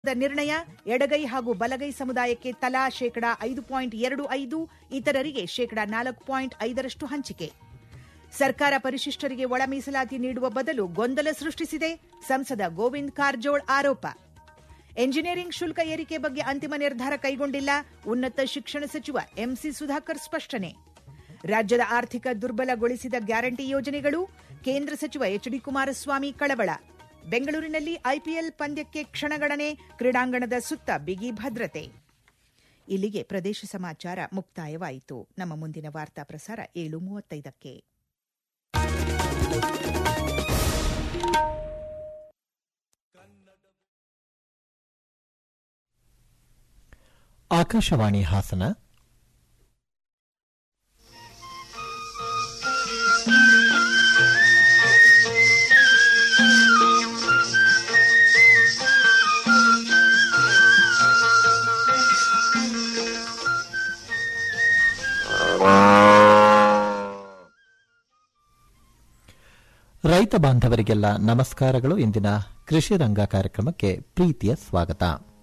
ಮಹತ್ವದ ನಿರ್ಣಯ ಎಡಗೈ ಹಾಗೂ ಬಲಗೈ ಸಮುದಾಯಕ್ಕೆ ತಲಾ ಶೇಕಡಾ ಐದು ಪಾಯಿಂಟ್ ಎರಡು ಐದು ಇತರರಿಗೆ ಶೇಕಡಾ ನಾಲ್ಕು ಪಾಯಿಂಟ್ ಐದರಷ್ಟು ಹಂಚಿಕೆ ಸರ್ಕಾರ ಪರಿಶಿಷ್ಟರಿಗೆ ಒಳ ಮೀಸಲಾತಿ ನೀಡುವ ಬದಲು ಗೊಂದಲ ಸೃಷ್ಟಿಸಿದೆ ಸಂಸದ ಗೋವಿಂದ್ ಕಾರಜೋಳ್ ಆರೋಪ ಎಂಜಿನಿಯರಿಂಗ್ ಶುಲ್ಕ ಏರಿಕೆ ಬಗ್ಗೆ ಅಂತಿಮ ನಿರ್ಧಾರ ಕೈಗೊಂಡಿಲ್ಲ ಉನ್ನತ ಶಿಕ್ಷಣ ಸಚಿವ ಎಂಸಿ ಸುಧಾಕರ್ ಸ್ಪಷ್ಟನೆ ರಾಜ್ಯದ ಆರ್ಥಿಕ ದುರ್ಬಲಗೊಳಿಸಿದ ಗ್ಯಾರಂಟಿ ಯೋಜನೆಗಳು ಕೇಂದ್ರ ಸಚಿವ ಎಚ್ ಡಿ ಕುಮಾರಸ್ವಾಮಿ ಕಳವಳ ಬೆಂಗಳೂರಿನಲ್ಲಿ ಐಪಿಎಲ್ ಪಂದ್ಯಕ್ಕೆ ಕ್ಷಣಗಣನೆ ಕ್ರೀಡಾಂಗಣದ ಸುತ್ತ ಬಿಗಿ ಭದ್ರತೆ ಇಲ್ಲಿಗೆ ಪ್ರದೇಶ ಸಮಾಚಾರ ಮುಕ್ತಾಯವಾಯಿತು ನಮ್ಮ ಮುಂದಿನ ವಾರ್ತಾ ಪ್ರಸಾರ ಏಳು ಮೂವತ್ತೈದಕ್ಕೆ ಆಕಾಶವಾಣಿ ಹಾಸನ ರೈತ ಬಾಂಧವರಿಗೆಲ್ಲ ನಮಸ್ಕಾರಗಳು ಇಂದಿನ ಕೃಷಿ ರಂಗ ಕಾರ್ಯಕ್ರಮಕ್ಕೆ ಪ್ರೀತಿಯ ಸ್ವಾಗತ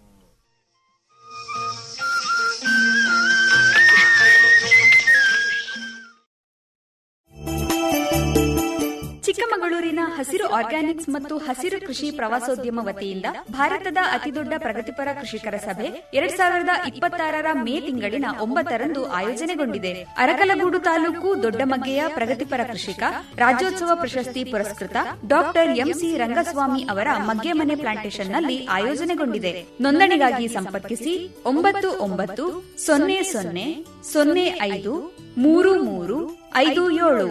ಚಿಕ್ಕಮಗಳೂರಿನ ಹಸಿರು ಆರ್ಗ್ಯಾನಿಕ್ಸ್ ಮತ್ತು ಹಸಿರು ಕೃಷಿ ಪ್ರವಾಸೋದ್ಯಮ ವತಿಯಿಂದ ಭಾರತದ ಅತಿದೊಡ್ಡ ಪ್ರಗತಿಪರ ಕೃಷಿಕರ ಸಭೆ ಎರಡ್ ಸಾವಿರದ ಇಪ್ಪತ್ತಾರರ ಮೇ ತಿಂಗಳಿನ ಒಂಬತ್ತರಂದು ಆಯೋಜನೆಗೊಂಡಿದೆ ಅರಕಲಗೂಡು ತಾಲೂಕು ದೊಡ್ಡಮಗ್ಗೆಯ ಪ್ರಗತಿಪರ ಕೃಷಿಕ ರಾಜ್ಯೋತ್ಸವ ಪ್ರಶಸ್ತಿ ಪುರಸ್ಕೃತ ಡಾಕ್ಟರ್ ಎಂಸಿ ರಂಗಸ್ವಾಮಿ ಅವರ ಮಗ್ಗೆ ಮನೆ ಪ್ಲಾಂಟೇಶನ್ನಲ್ಲಿ ಆಯೋಜನೆಗೊಂಡಿದೆ ನೋಂದಣಿಗಾಗಿ ಸಂಪರ್ಕಿಸಿ ಒಂಬತ್ತು ಒಂಬತ್ತು ಸೊನ್ನೆ ಸೊನ್ನೆ ಸೊನ್ನೆ ಐದು ಮೂರು ಮೂರು ಐದು ಏಳು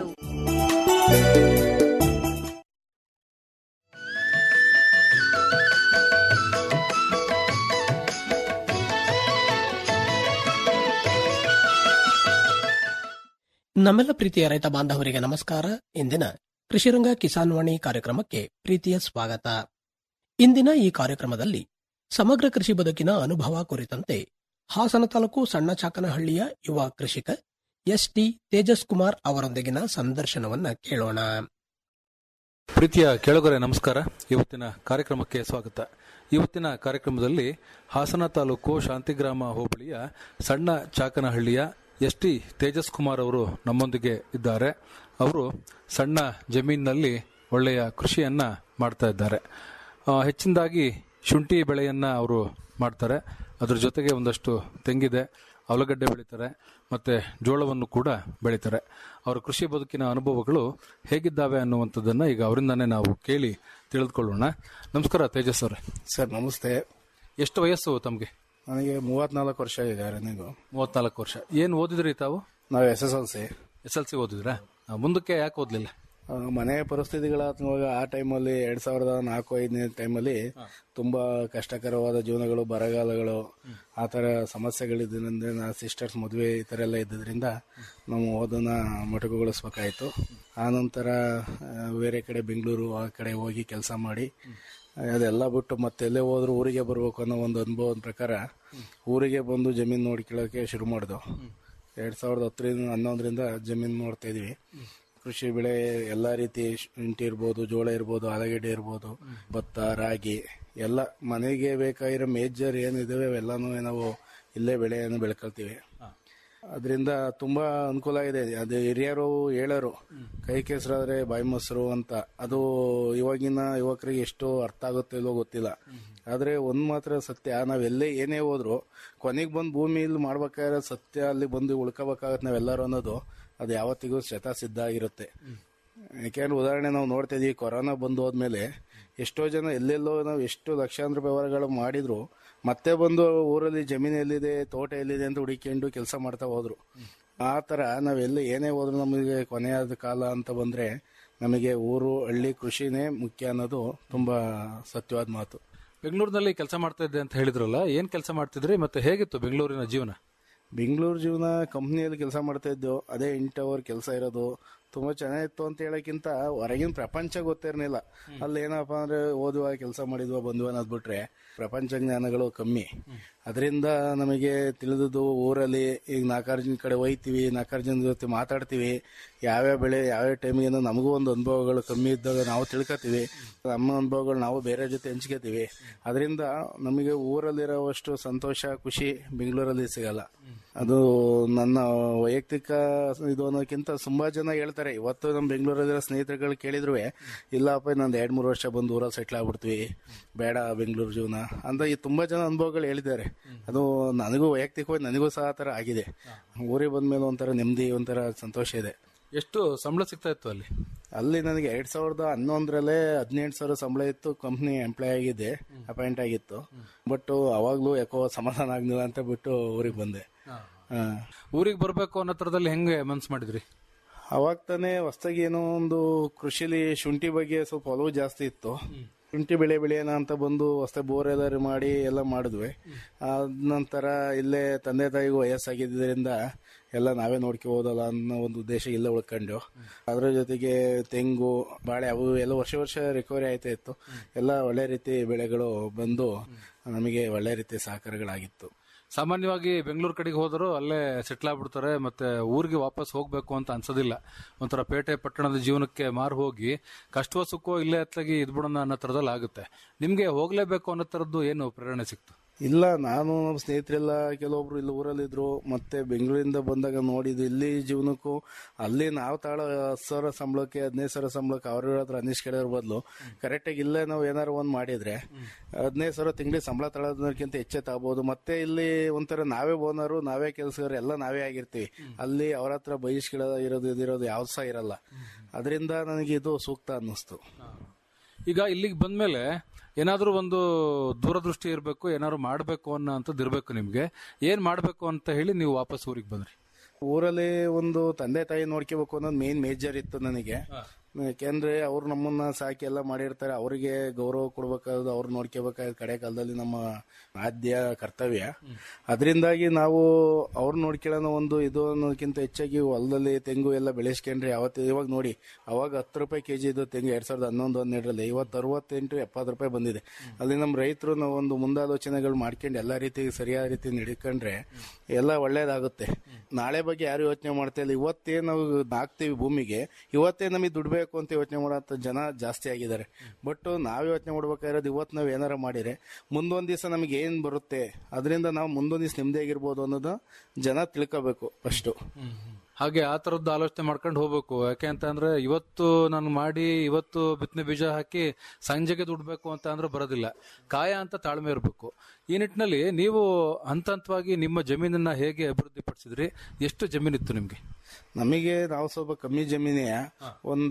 ನಮ್ಮೆಲ್ಲ ಪ್ರೀತಿಯ ರೈತ ಬಾಂಧವರಿಗೆ ನಮಸ್ಕಾರ ಇಂದಿನ ಕೃಷಿರಂಗ ಕಿಸಾನ್ ವಾಣಿ ಕಾರ್ಯಕ್ರಮಕ್ಕೆ ಪ್ರೀತಿಯ ಸ್ವಾಗತ ಇಂದಿನ ಈ ಕಾರ್ಯಕ್ರಮದಲ್ಲಿ ಸಮಗ್ರ ಕೃಷಿ ಬದುಕಿನ ಅನುಭವ ಕುರಿತಂತೆ ಹಾಸನ ತಾಲೂಕು ಸಣ್ಣ ಚಾಕನಹಳ್ಳಿಯ ಯುವ ಕೃಷಿಕ ಎಸ್ ಟಿ ತೇಜಸ್ ಕುಮಾರ್ ಅವರೊಂದಿಗಿನ ಸಂದರ್ಶನವನ್ನ ಕೇಳೋಣ ಪ್ರೀತಿಯ ಕೆಳಗರೆ ನಮಸ್ಕಾರ ಇವತ್ತಿನ ಕಾರ್ಯಕ್ರಮಕ್ಕೆ ಸ್ವಾಗತ ಇವತ್ತಿನ ಕಾರ್ಯಕ್ರಮದಲ್ಲಿ ಹಾಸನ ತಾಲೂಕು ಶಾಂತಿಗ್ರಾಮ ಹೋಬಳಿಯ ಸಣ್ಣ ಚಾಕನಹಳ್ಳಿಯ ಎಸ್ ಟಿ ತೇಜಸ್ ಕುಮಾರ್ ಅವರು ನಮ್ಮೊಂದಿಗೆ ಇದ್ದಾರೆ ಅವರು ಸಣ್ಣ ಜಮೀನಿನಲ್ಲಿ ಒಳ್ಳೆಯ ಕೃಷಿಯನ್ನ ಮಾಡ್ತಾ ಇದ್ದಾರೆ ಆ, ಹೆಚ್ಚಿನದಾಗಿ ಶುಂಠಿ ಬೆಳೆಯನ್ನ ಅವರು ಮಾಡ್ತಾರೆ ಅದ್ರ ಜೊತೆಗೆ ಒಂದಷ್ಟು ತೆಂಗಿದೆ ಆಲೂಗಡ್ಡೆ ಬೆಳೀತಾರೆ ಮತ್ತೆ ಜೋಳವನ್ನು ಕೂಡ ಬೆಳೀತಾರೆ ಅವರ ಕೃಷಿ ಬದುಕಿನ ಅನುಭವಗಳು ಹೇಗಿದ್ದಾವೆ ಅನ್ನುವಂಥದ್ದನ್ನ ಈಗ ಅವರಿಂದಾನೇ ನಾವು ಕೇಳಿ ತಿಳಿದುಕೊಳ್ಳೋಣ ನಮಸ್ಕಾರ ತೇಜಸ್ ಅವರೇ ಸರ್ ನಮಸ್ತೆ ಎಷ್ಟು ವಯಸ್ಸು ತಮಗೆ ನನಗೆ ಮೂವತ್ನಾಲ್ಕು ವರ್ಷ ಇದೆ ರನ್ನಿಂಗು ಮೂವತ್ನಾಲ್ಕು ವರ್ಷ ಏನು ಓದಿದ್ರಿ ತಾವು ನಾವು S S L C S L C ಓದಿದ್ರಾ ಆ, ಮುಂದಕ್ಕೆ ಯಾಕೆ ಓದ್ಲಿಲ್ಲ ಮನೆ ಪರಿಸ್ಥಿತಿಗಳಾತ್ಮವಾಗ ಆ ಟೈಮಲ್ಲಿ ಎರಡ್ ಸಾವಿರದ ನಾಲ್ಕು ಐದನೇ ಟೈಮಲ್ಲಿ ತುಂಬಾ ಕಷ್ಟಕರವಾದ ಜೀವನಗಳು ಬರಗಾಲಗಳು ಆ ಥರ ಸಮಸ್ಯೆಗಳಿದ್ದರಿಂದ ನಾ ಸಿಸ್ಟರ್ಸ್ ಮದುವೆ ಈ ಥರ ಎಲ್ಲ ಇದ್ದಿದ್ರಿಂದ ನಾವು ಓದನ್ನ ಮೊಟಕುಗೊಳಿಸ್ಬೇಕಾಯ್ತು ಆ ನಂತರ ಆ, ಬೇರೆ ಕಡೆ ಬೆಂಗಳೂರು ಆ ಕಡೆ ಹೋಗಿ ಕೆಲಸ ಮಾಡಿ ಅದೆಲ್ಲ ಬಿಟ್ಟು ಮತ್ತೆ ಎಲ್ಲೇ ಹೋದ್ರು ಊರಿಗೆ ಬರ್ಬೇಕು ಅನ್ನೋ ಒಂದು ಅನುಭವದ ಪ್ರಕಾರ ಊರಿಗೆ ಬಂದು ಜಮೀನು ನೋಡ್ಕೊಳ್ಳೋಕೆ ಶುರು ಮಾಡಿದ್ವು ಎರಡ್ ಸಾವಿರದ ಹತ್ತರಿಂದ ಹನ್ನೊಂದರಿಂದ ಜಮೀನು ನೋಡ್ತಾ ಇದೀವಿ ಕೃಷಿ ಬೆಳೆ ಎಲ್ಲಾ ರೀತಿ ಶುಂಠಿ ಇರ್ಬೋದು ಜೋಳ ಇರ್ಬೋದು ಆಲೂಗಡ್ಡೆ ಇರ್ಬೋದು ಭತ್ತ ರಾಗಿ ಎಲ್ಲ ಮನೆಗೆ ಬೇಕಾಗಿರೋ ಮೇಜರ್ ಏನಿದಾವೆ ಅವೆಲ್ಲಾನು ನಾವು ಇಲ್ಲೇ ಬೆಳೆಯನ್ನು ಬೆಳ್ಕೊಳ್ತೀವಿ ಅದರಿಂದ ತುಂಬಾ ಅನುಕೂಲ ಇದೆ ಅದು ಹಿರಿಯರು ಹೇಳೋರು ಕೈ ಕೆಸರಾದ್ರೆ ಬಾಯಿ ಮೊಸರು ಅಂತ ಅದು ಇವಾಗಿನ ಯುವಕರಿಗೆ ಎಷ್ಟು ಅರ್ಥ ಆಗುತ್ತೆ ಇಲ್ಲೋ ಗೊತ್ತಿಲ್ಲ ಆದ್ರೆ ಒಂದ್ ಮಾತ್ರ ಸತ್ಯ ನಾವೆಲ್ಲೇ ಏನೇ ಹೋದ್ರು ಕೊನೆಗೆ ಬಂದು ಭೂಮಿಯಲ್ಲಿ ಮಾಡ್ಬೇಕಾದ್ರೆ ಸತ್ಯ ಅಲ್ಲಿ ಬಂದು ಉಳ್ಕೋಬೇಕಾಗತ್ತೆ ನಾವೆಲ್ಲರೂ ಅನ್ನೋದು ಅದು ಯಾವತ್ತಿಗೂ ಶತ ಸಿದ್ಧ ಆಗಿರುತ್ತೆ ಯಾಕೆಂದ್ರೆ ಉದಾಹರಣೆ ನಾವು ನೋಡ್ತಾ ಇದೀವಿ ಕೊರೋನಾ ಬಂದು ಹೋದ್ಮೇಲೆ ಎಷ್ಟೋ ಜನ ಎಲ್ಲೆಲ್ಲೋ ನಾವು ಎಷ್ಟು ಲಕ್ಷಾಂತರ ವ್ಯವಹಾರಗಳು ಮಾಡಿದ್ರು ಮತ್ತೆ ಬಂದು ಊರಲ್ಲಿ ಜಮೀನು ಎಲ್ಲಿದೆ ತೋಟ ಎಲ್ಲಿದೆ ಅಂತ ಹುಡುಕೊಂಡು ಕೆಲಸ ಮಾಡ್ತಾ ಹೋದ್ರು ಆ ತರ ನಾವೆಲ್ಲ ಏನೇ ಹೋದ್ರು ನಮಗೆ ಕೊನೆಯಾದ ಕಾಲ ಅಂತ ಬಂದ್ರೆ ನಮಗೆ ಊರು ಹಳ್ಳಿ ಕೃಷಿನೇ ಮುಖ್ಯ ಅನ್ನೋದು ತುಂಬಾ ಸತ್ಯವಾದ ಮಾತು ಬೆಂಗಳೂರಿನಲ್ಲಿ ಕೆಲಸ ಮಾಡ್ತಾ ಇದ್ದೆ ಅಂತ ಹೇಳಿದ್ರಲ್ಲ ಏನ್ ಕೆಲಸ ಮಾಡ್ತಿದ್ರಿ ಮತ್ತೆ ಹೇಗಿತ್ತು ಬೆಂಗಳೂರಿನ ಜೀವನ ಬೆಂಗಳೂರು ಜೀವನ ಕಂಪ್ನಿಯಲ್ಲಿ ಕೆಲಸ ಮಾಡ್ತಾ ಇದ್ದು ಅದೇ ಎಂಟು ಅವರ್ ಕೆಲಸ ಇರೋದು ತುಂಬಾ ಚೆನ್ನಾಗಿತ್ತು ಅಂತ ಹೇಳಕ್ಕಿಂತ ಹೊರಗಿನ ಪ್ರಪಂಚ ಗೊತ್ತಿರ್ಲಿಲ್ಲ ಅಲ್ಲಿ ಏನಪ್ಪ ಅಂದ್ರೆ ಓದುವ ಕೆಲಸ ಮಾಡಿದ್ವ ಬಂದ್ವ ಅನ್ನೋದ್ ಬಿಟ್ರೆ ಪ್ರಪಂಚ ಜ್ಞಾನಗಳು ಕಮ್ಮಿ ಅದರಿಂದ ನಮಗೆ ತಿಳಿದದ್ದು ಊರಲ್ಲಿ ಈಗ ನಾಲ್ಕಾರು ಜನ ಕಡೆ ಹೋಯ್ತಿವಿ ನಾಲ್ಕಾರು ಜನ ಜೊತೆ ಮಾತಾಡ್ತೀವಿ ಯಾವ್ಯಾವ ಬೆಳೆ ಯಾವ್ಯಾವ ಟೈಮಿಗೆ ನಮಗೂ ಒಂದು ಅನುಭವಗಳು ಕಮ್ಮಿ ಇದ್ದಾಗ ನಾವು ತಿಳ್ಕೊತೀವಿ ನಮ್ಮ ಅನುಭವಗಳು ನಾವು ಬೇರೆ ಜೊತೆ ಹಂಚ್ಕೋತೀವಿ ಅದರಿಂದ ನಮಗೆ ಊರಲ್ಲಿರೋವಷ್ಟು ಸಂತೋಷ ಖುಷಿ ಬೆಂಗಳೂರಲ್ಲಿ ಸಿಗಲ್ಲ ಅದು ನನ್ನ ವೈಯಕ್ತಿಕ ಇದು ಅನ್ನೋಕ್ಕಿಂತ ತುಂಬಾ ಜನ ಹೇಳ್ತಾರೆ ಇವತ್ತು ನಮ್ಮ ಬೆಂಗಳೂರಲ್ಲಿರೋ ಸ್ನೇಹಿತರುಗಳು ಕೇಳಿದ್ರು ಇಲ್ಲಪ್ಪ ನಂದು ಎರಡ್ ಮೂರು ವರ್ಷ ಬಂದು ಊರಲ್ಲಿ ಸೆಟ್ಲ್ ಆಗ್ಬಿಡ್ತೀವಿ ಬೇಡ ಬೆಂಗಳೂರು ಜೀವನ ಅಂತ ಈ ತುಂಬಾ ಜನ ಅನುಭವಗಳು ಹೇಳಿದ್ದಾರೆ ಅದು ನನಗೂ ವೈಯಕ್ತಿಕವಾಗಿ ನನಗೂ ಸಹ ಆ ಥರ ಆಗಿದೆ ಊರಿಗೆ ಬಂದ್ಮೇಲೆ ಒಂಥರ ನೆಮ್ಮದಿ ಒಂಥರ ಸಂತೋಷ ಇದೆ ಎಷ್ಟು ಸಂಬಳ ಸಿಗ್ತಾ ಇತ್ತು ಅಲ್ಲಿ ಅಲ್ಲಿ ನನಗೆ ಎರಡ್ ಸಾವಿರದ ಹನ್ನೊಂದರಲ್ಲೇ ಹದಿನೆಂಟು ಸಾವಿರ ಸಂಬಳ ಇತ್ತು ಕಂಪ್ನಿ ಎಂಪ್ಲಾಯ್ ಆಗಿದ್ದೆ ಅಪಾಯಿಂಟ್ ಆಗಿತ್ತು ಬಟ್ ಅವಾಗ್ಲೂ ಯಾಕೋ ಸಮಾಧಾನ ಆಗ್ಲಿಲ್ಲ ಅಂತ ಬಿಟ್ಟು ಊರಿಗೆ ಬಂದೆ ಹಾ. ಊರಿಗೆ ಬರ್ಬೇಕು ಅನ್ನೋ ತರದಲ್ಲಿ ಹೆಂಗೆ ಮನ್ಸ್ ಮಾಡಿದ್ರಿ ಅವಾಗ ತಾನೇ ಹೊಸದಾಗಿ ಏನೋ ಒಂದು ಕೃಷಿಲಿ ಶುಂಠಿ ಬಗ್ಗೆ ಸ್ವಲ್ಪ ಒಲವು ಜಾಸ್ತಿ ಇತ್ತು ಶುಂಠಿ ಬೆಳೆ ಬೆಳೆಯೋಣ ಅಂತ ಬಂದು ಹೊಸ ಬೋರ್ ಎಲ್ಲ ಮಾಡಿ ಎಲ್ಲ ಮಾಡಿದ್ವಿ ಅದ ನಂತರ ಇಲ್ಲೇ ತಂದೆ ತಾಯಿಗೂ ವಯಸ್ಸಾಗಿದ್ದರಿಂದ ಎಲ್ಲ ನಾವೇ ನೋಡ್ಕೋಬೋದಲ್ಲ ಅನ್ನೋ ಒಂದು ಉದ್ದೇಶ ಇಲ್ಲೇ ಉಳ್ಕೊಂಡು ಅದ್ರ ಜೊತೆಗೆ ತೆಂಗು ಬಾಳೆ ಅವು ಎಲ್ಲ ವರ್ಷ ವರ್ಷ ರಿಕವರಿ ಆಯ್ತಾ ಇತ್ತು ಎಲ್ಲ ಒಳ್ಳೆ ರೀತಿ ಬೆಳೆಗಳು ಬಂದು ನಮಗೆ ಒಳ್ಳೆ ರೀತಿ ಸಹಕಾರಗಳಾಗಿತ್ತು ಸಾಮಾನ್ಯವಾಗಿ ಬೆಂಗಳೂರು ಕಡೆಗೆ ಹೋದರೂ ಅಲ್ಲೇ ಸೆಟ್ಲ್ ಆಗ್ಬಿಡ್ತಾರೆ ಮತ್ತೆ ಊರಿಗೆ ವಾಪಸ್ ಹೋಗ್ಬೇಕು ಅಂತ ಅನ್ಸೋದಿಲ್ಲ ಒಂಥರ ಪೇಟೆ ಪಟ್ಟಣದ ಜೀವನಕ್ಕೆ ಮಾರು ಹೋಗಿ ಕಷ್ಟವೋ ಸುಖವೋ ಇಲ್ಲೇ ಹತ್ಲಾಗಿ ಇದ್ಬಿಡೋಣ ಅನ್ನೋ ತರದಲ್ಲಿ ಆಗುತ್ತೆ ನಿಮ್ಗೆ ಹೋಗ್ಲೇಬೇಕು ಅನ್ನೋ ತರದ್ದು ಏನು ಪ್ರೇರಣೆ ಸಿಕ್ತು ಇಲ್ಲ ನಾನು ನಮ್ಮ ಸ್ನೇಹಿತರೆಲ್ಲ ಕೆಲವೊಬ್ರು ಇಲ್ಲಿ ಊರಲ್ಲಿದ್ರು ಮತ್ತೆ ಬೆಂಗಳೂರಿಂದ ಬಂದಾಗ ನೋಡಿದ್ದು ಇಲ್ಲಿ ಜೀವನಕ್ಕೂ ಅಲ್ಲಿ ನಾವು ತಾಳೋ ಹತ್ತು ಸಾವಿರ ಸಂಬಳಕ್ಕೆ ಹದಿನೈದು ಸಾವಿರ ಸಂಬಳಕ್ಕೆ ಅವ್ರ ಹತ್ರ ಅನಿಸ್ ಕೇಳೋದ್ರ ಬದಲು ಕರೆಕ್ಟಾಗಿ ಇಲ್ಲೇ ನಾವು ಏನಾರು ಒಂದು ಮಾಡಿದ್ರೆ ಹದಿನೈದು ಸಾವಿರ ತಿಂಗಳಿಗೆ ಸಂಬಳ ತಗೊಳ್ಳೋದಕ್ಕಿಂತ ಹೆಚ್ಚೆ ತಗೋಬಹುದು ಮತ್ತೆ ಇಲ್ಲಿ ಒಂಥರ ನಾವೇ ಓನರು ನಾವೇ ಕೆಲಸಗಾರ ಎಲ್ಲ ನಾವೇ ಆಗಿರ್ತೀವಿ ಅಲ್ಲಿ ಅವ್ರ ಹತ್ರ ಬಯಸ್ಕೊಳ್ಳೋದು ಇರೋದು ಇದಿರೋದು ಯಾವ್ದು ಸಹ ಇರಲ್ಲ ಅದರಿಂದ ನನಗೆ ಇದು ಸೂಕ್ತ ಅನ್ನಿಸ್ತು ಈಗ ಇಲ್ಲಿಗೆ ಬಂದ್ಮೇಲೆ ಏನಾದ್ರೂ ಒಂದು ದೂರದೃಷ್ಟಿ ಇರಬೇಕು ಏನಾದ್ರು ಮಾಡಬೇಕು ಅನ್ನೋ ಅಂಥದ್ದು ಇರಬೇಕು ನಿಮ್ಗೆ ಏನ್ ಮಾಡಬೇಕು ಅಂತ ಹೇಳಿ ನೀವು ವಾಪಸ್ ಊರಿಗೆ ಬಂದ್ರಿ ಊರಲ್ಲಿ ಒಂದು ತಂದೆ ತಾಯಿ ನೋಡ್ಕೋಬೇಕು ಅನ್ನೋದು ಮೇನ್ ಮೇಜರ್ ಇತ್ತು ನನಗೆ ಯಾಕೆಂದ್ರೆ ಅವ್ರು ನಮ್ಮನ್ನ ಸಾಕಿ ಎಲ್ಲ ಮಾಡಿರ್ತಾರೆ ಅವರಿಗೆ ಗೌರವ ಕೊಡ್ಬೇಕಾದ್ರು ಅವ್ರು ನೋಡ್ಕೋಬೇಕಾದ ಕಡೆ ಕಾಲದಲ್ಲಿ ನಮ್ಮ ಆದ್ಯ ಕರ್ತವ್ಯ ಅದರಿಂದಾಗಿ ನಾವು ಅವ್ರು ನೋಡ್ಕೊಳ್ಳೋಣ ಒಂದು ಇದು ಅನ್ನೋದಕ್ಕಿಂತ ಹೆಚ್ಚಾಗಿ ಹೊಲದಲ್ಲಿ ತೆಂಗು ಎಲ್ಲ ಬೆಳೆಸ್ಕೊಂಡ್ರೆ ಯಾವತ್ತು ಇವಾಗ ನೋಡಿ ಅವಾಗ ಹತ್ತು ರೂಪಾಯಿ ಕೆಜಿ ಇದು ತೆಂಗು ಎರಡ್ ಸಾವಿರದ ಹನ್ನೊಂದು ಹನ್ನೆರಡರಲ್ಲಿ ಇವತ್ತು ಅರವತ್ತೆಂಟು ಎಪ್ಪತ್ತು ರೂಪಾಯಿ ಬಂದಿದೆ ಅಲ್ಲಿ ನಮ್ಮ ರೈತರು ನಾವು ಒಂದು ಮುಂದಾಲೋಚನೆಗಳು ಮಾಡ್ಕೊಂಡು ಎಲ್ಲ ರೀತಿ ಸರಿಯಾದ ರೀತಿ ನಡ್ಕೊಂಡ್ರೆ ಎಲ್ಲ ಒಳ್ಳೇದಾಗುತ್ತೆ ನಾಳೆ ಬಗ್ಗೆ ಯಾರು ಯೋಚನೆ ಮಾಡ್ತಾ ಇಲ್ಲ ಇವತ್ತೇ ನಾವು ಹಾಕ್ತೀವಿ ಭೂಮಿಗೆ ಇವತ್ತೇ ನಮಗೆ ದುಡ್ಡು ಬೇಕು ಅಂತ ಯೋಚನೆ ಮಾಡೋ ಜನ ಜಾಸ್ತಿ ಆಗಿದ್ದಾರೆ ಬಟ್ ನಾವ್ ಯೋಚನೆ ಮಾಡ್ಬೇಕಾಗಿರೋದು ಇವತ್ತು ನಾವು ಏನಾರ ಮಾಡಿದ್ರೆ ಮುಂದೊಂದ್ ದಿವಸ ನಮಗೆ ಏನ್ ಬರುತ್ತೆ ಅದರಿಂದ ನಾವು ಮುಂದೊಂದ್ ದಿವಸ ನೆಮ್ಮದಿಯಾಗಿರ್ಬೋದು ಅನ್ನೋದು ಜನ ತಿಳ್ಕೋಬೇಕು ಫಸ್ಟ್ ಹಾಗೆ ಆ ತರದ್ದು ಆಲೋಚನೆ ಮಾಡ್ಕೊಂಡು ಹೋಗ್ಬೇಕು ಯಾಕೆ ಅಂತ ಅಂದ್ರೆ ಇವತ್ತು ನಾನು ಮಾಡಿ ಇವತ್ತು ಬಿತ್ತನೆ ಬೀಜ ಹಾಕಿ ಸಂಜೆಗೆ ದುಡ್ಬೇಕು ಅಂತ ಅಂದ್ರೆ ಬರೋದಿಲ್ಲ ಕಾಯ ಅಂತ ತಾಳ್ಮೆ ಇರಬೇಕು ಈ ನಿಟ್ಟಿನಲ್ಲಿ ನೀವು ಹಂತ ಹಂತವಾಗಿ ನಿಮ್ಮ ಜಮೀನನ್ನ ಹೇಗೆ ಅಭಿವೃದ್ಧಿ ಪಡಿಸಿದ್ರಿ ಎಷ್ಟು ಜಮೀನಿತ್ತು ನಿಮ್ಗೆ ನಮಗೆ ನಾವು ಸ್ವಲ್ಪ ಕಮ್ಮಿ ಜಮೀನೇ ಒಂದ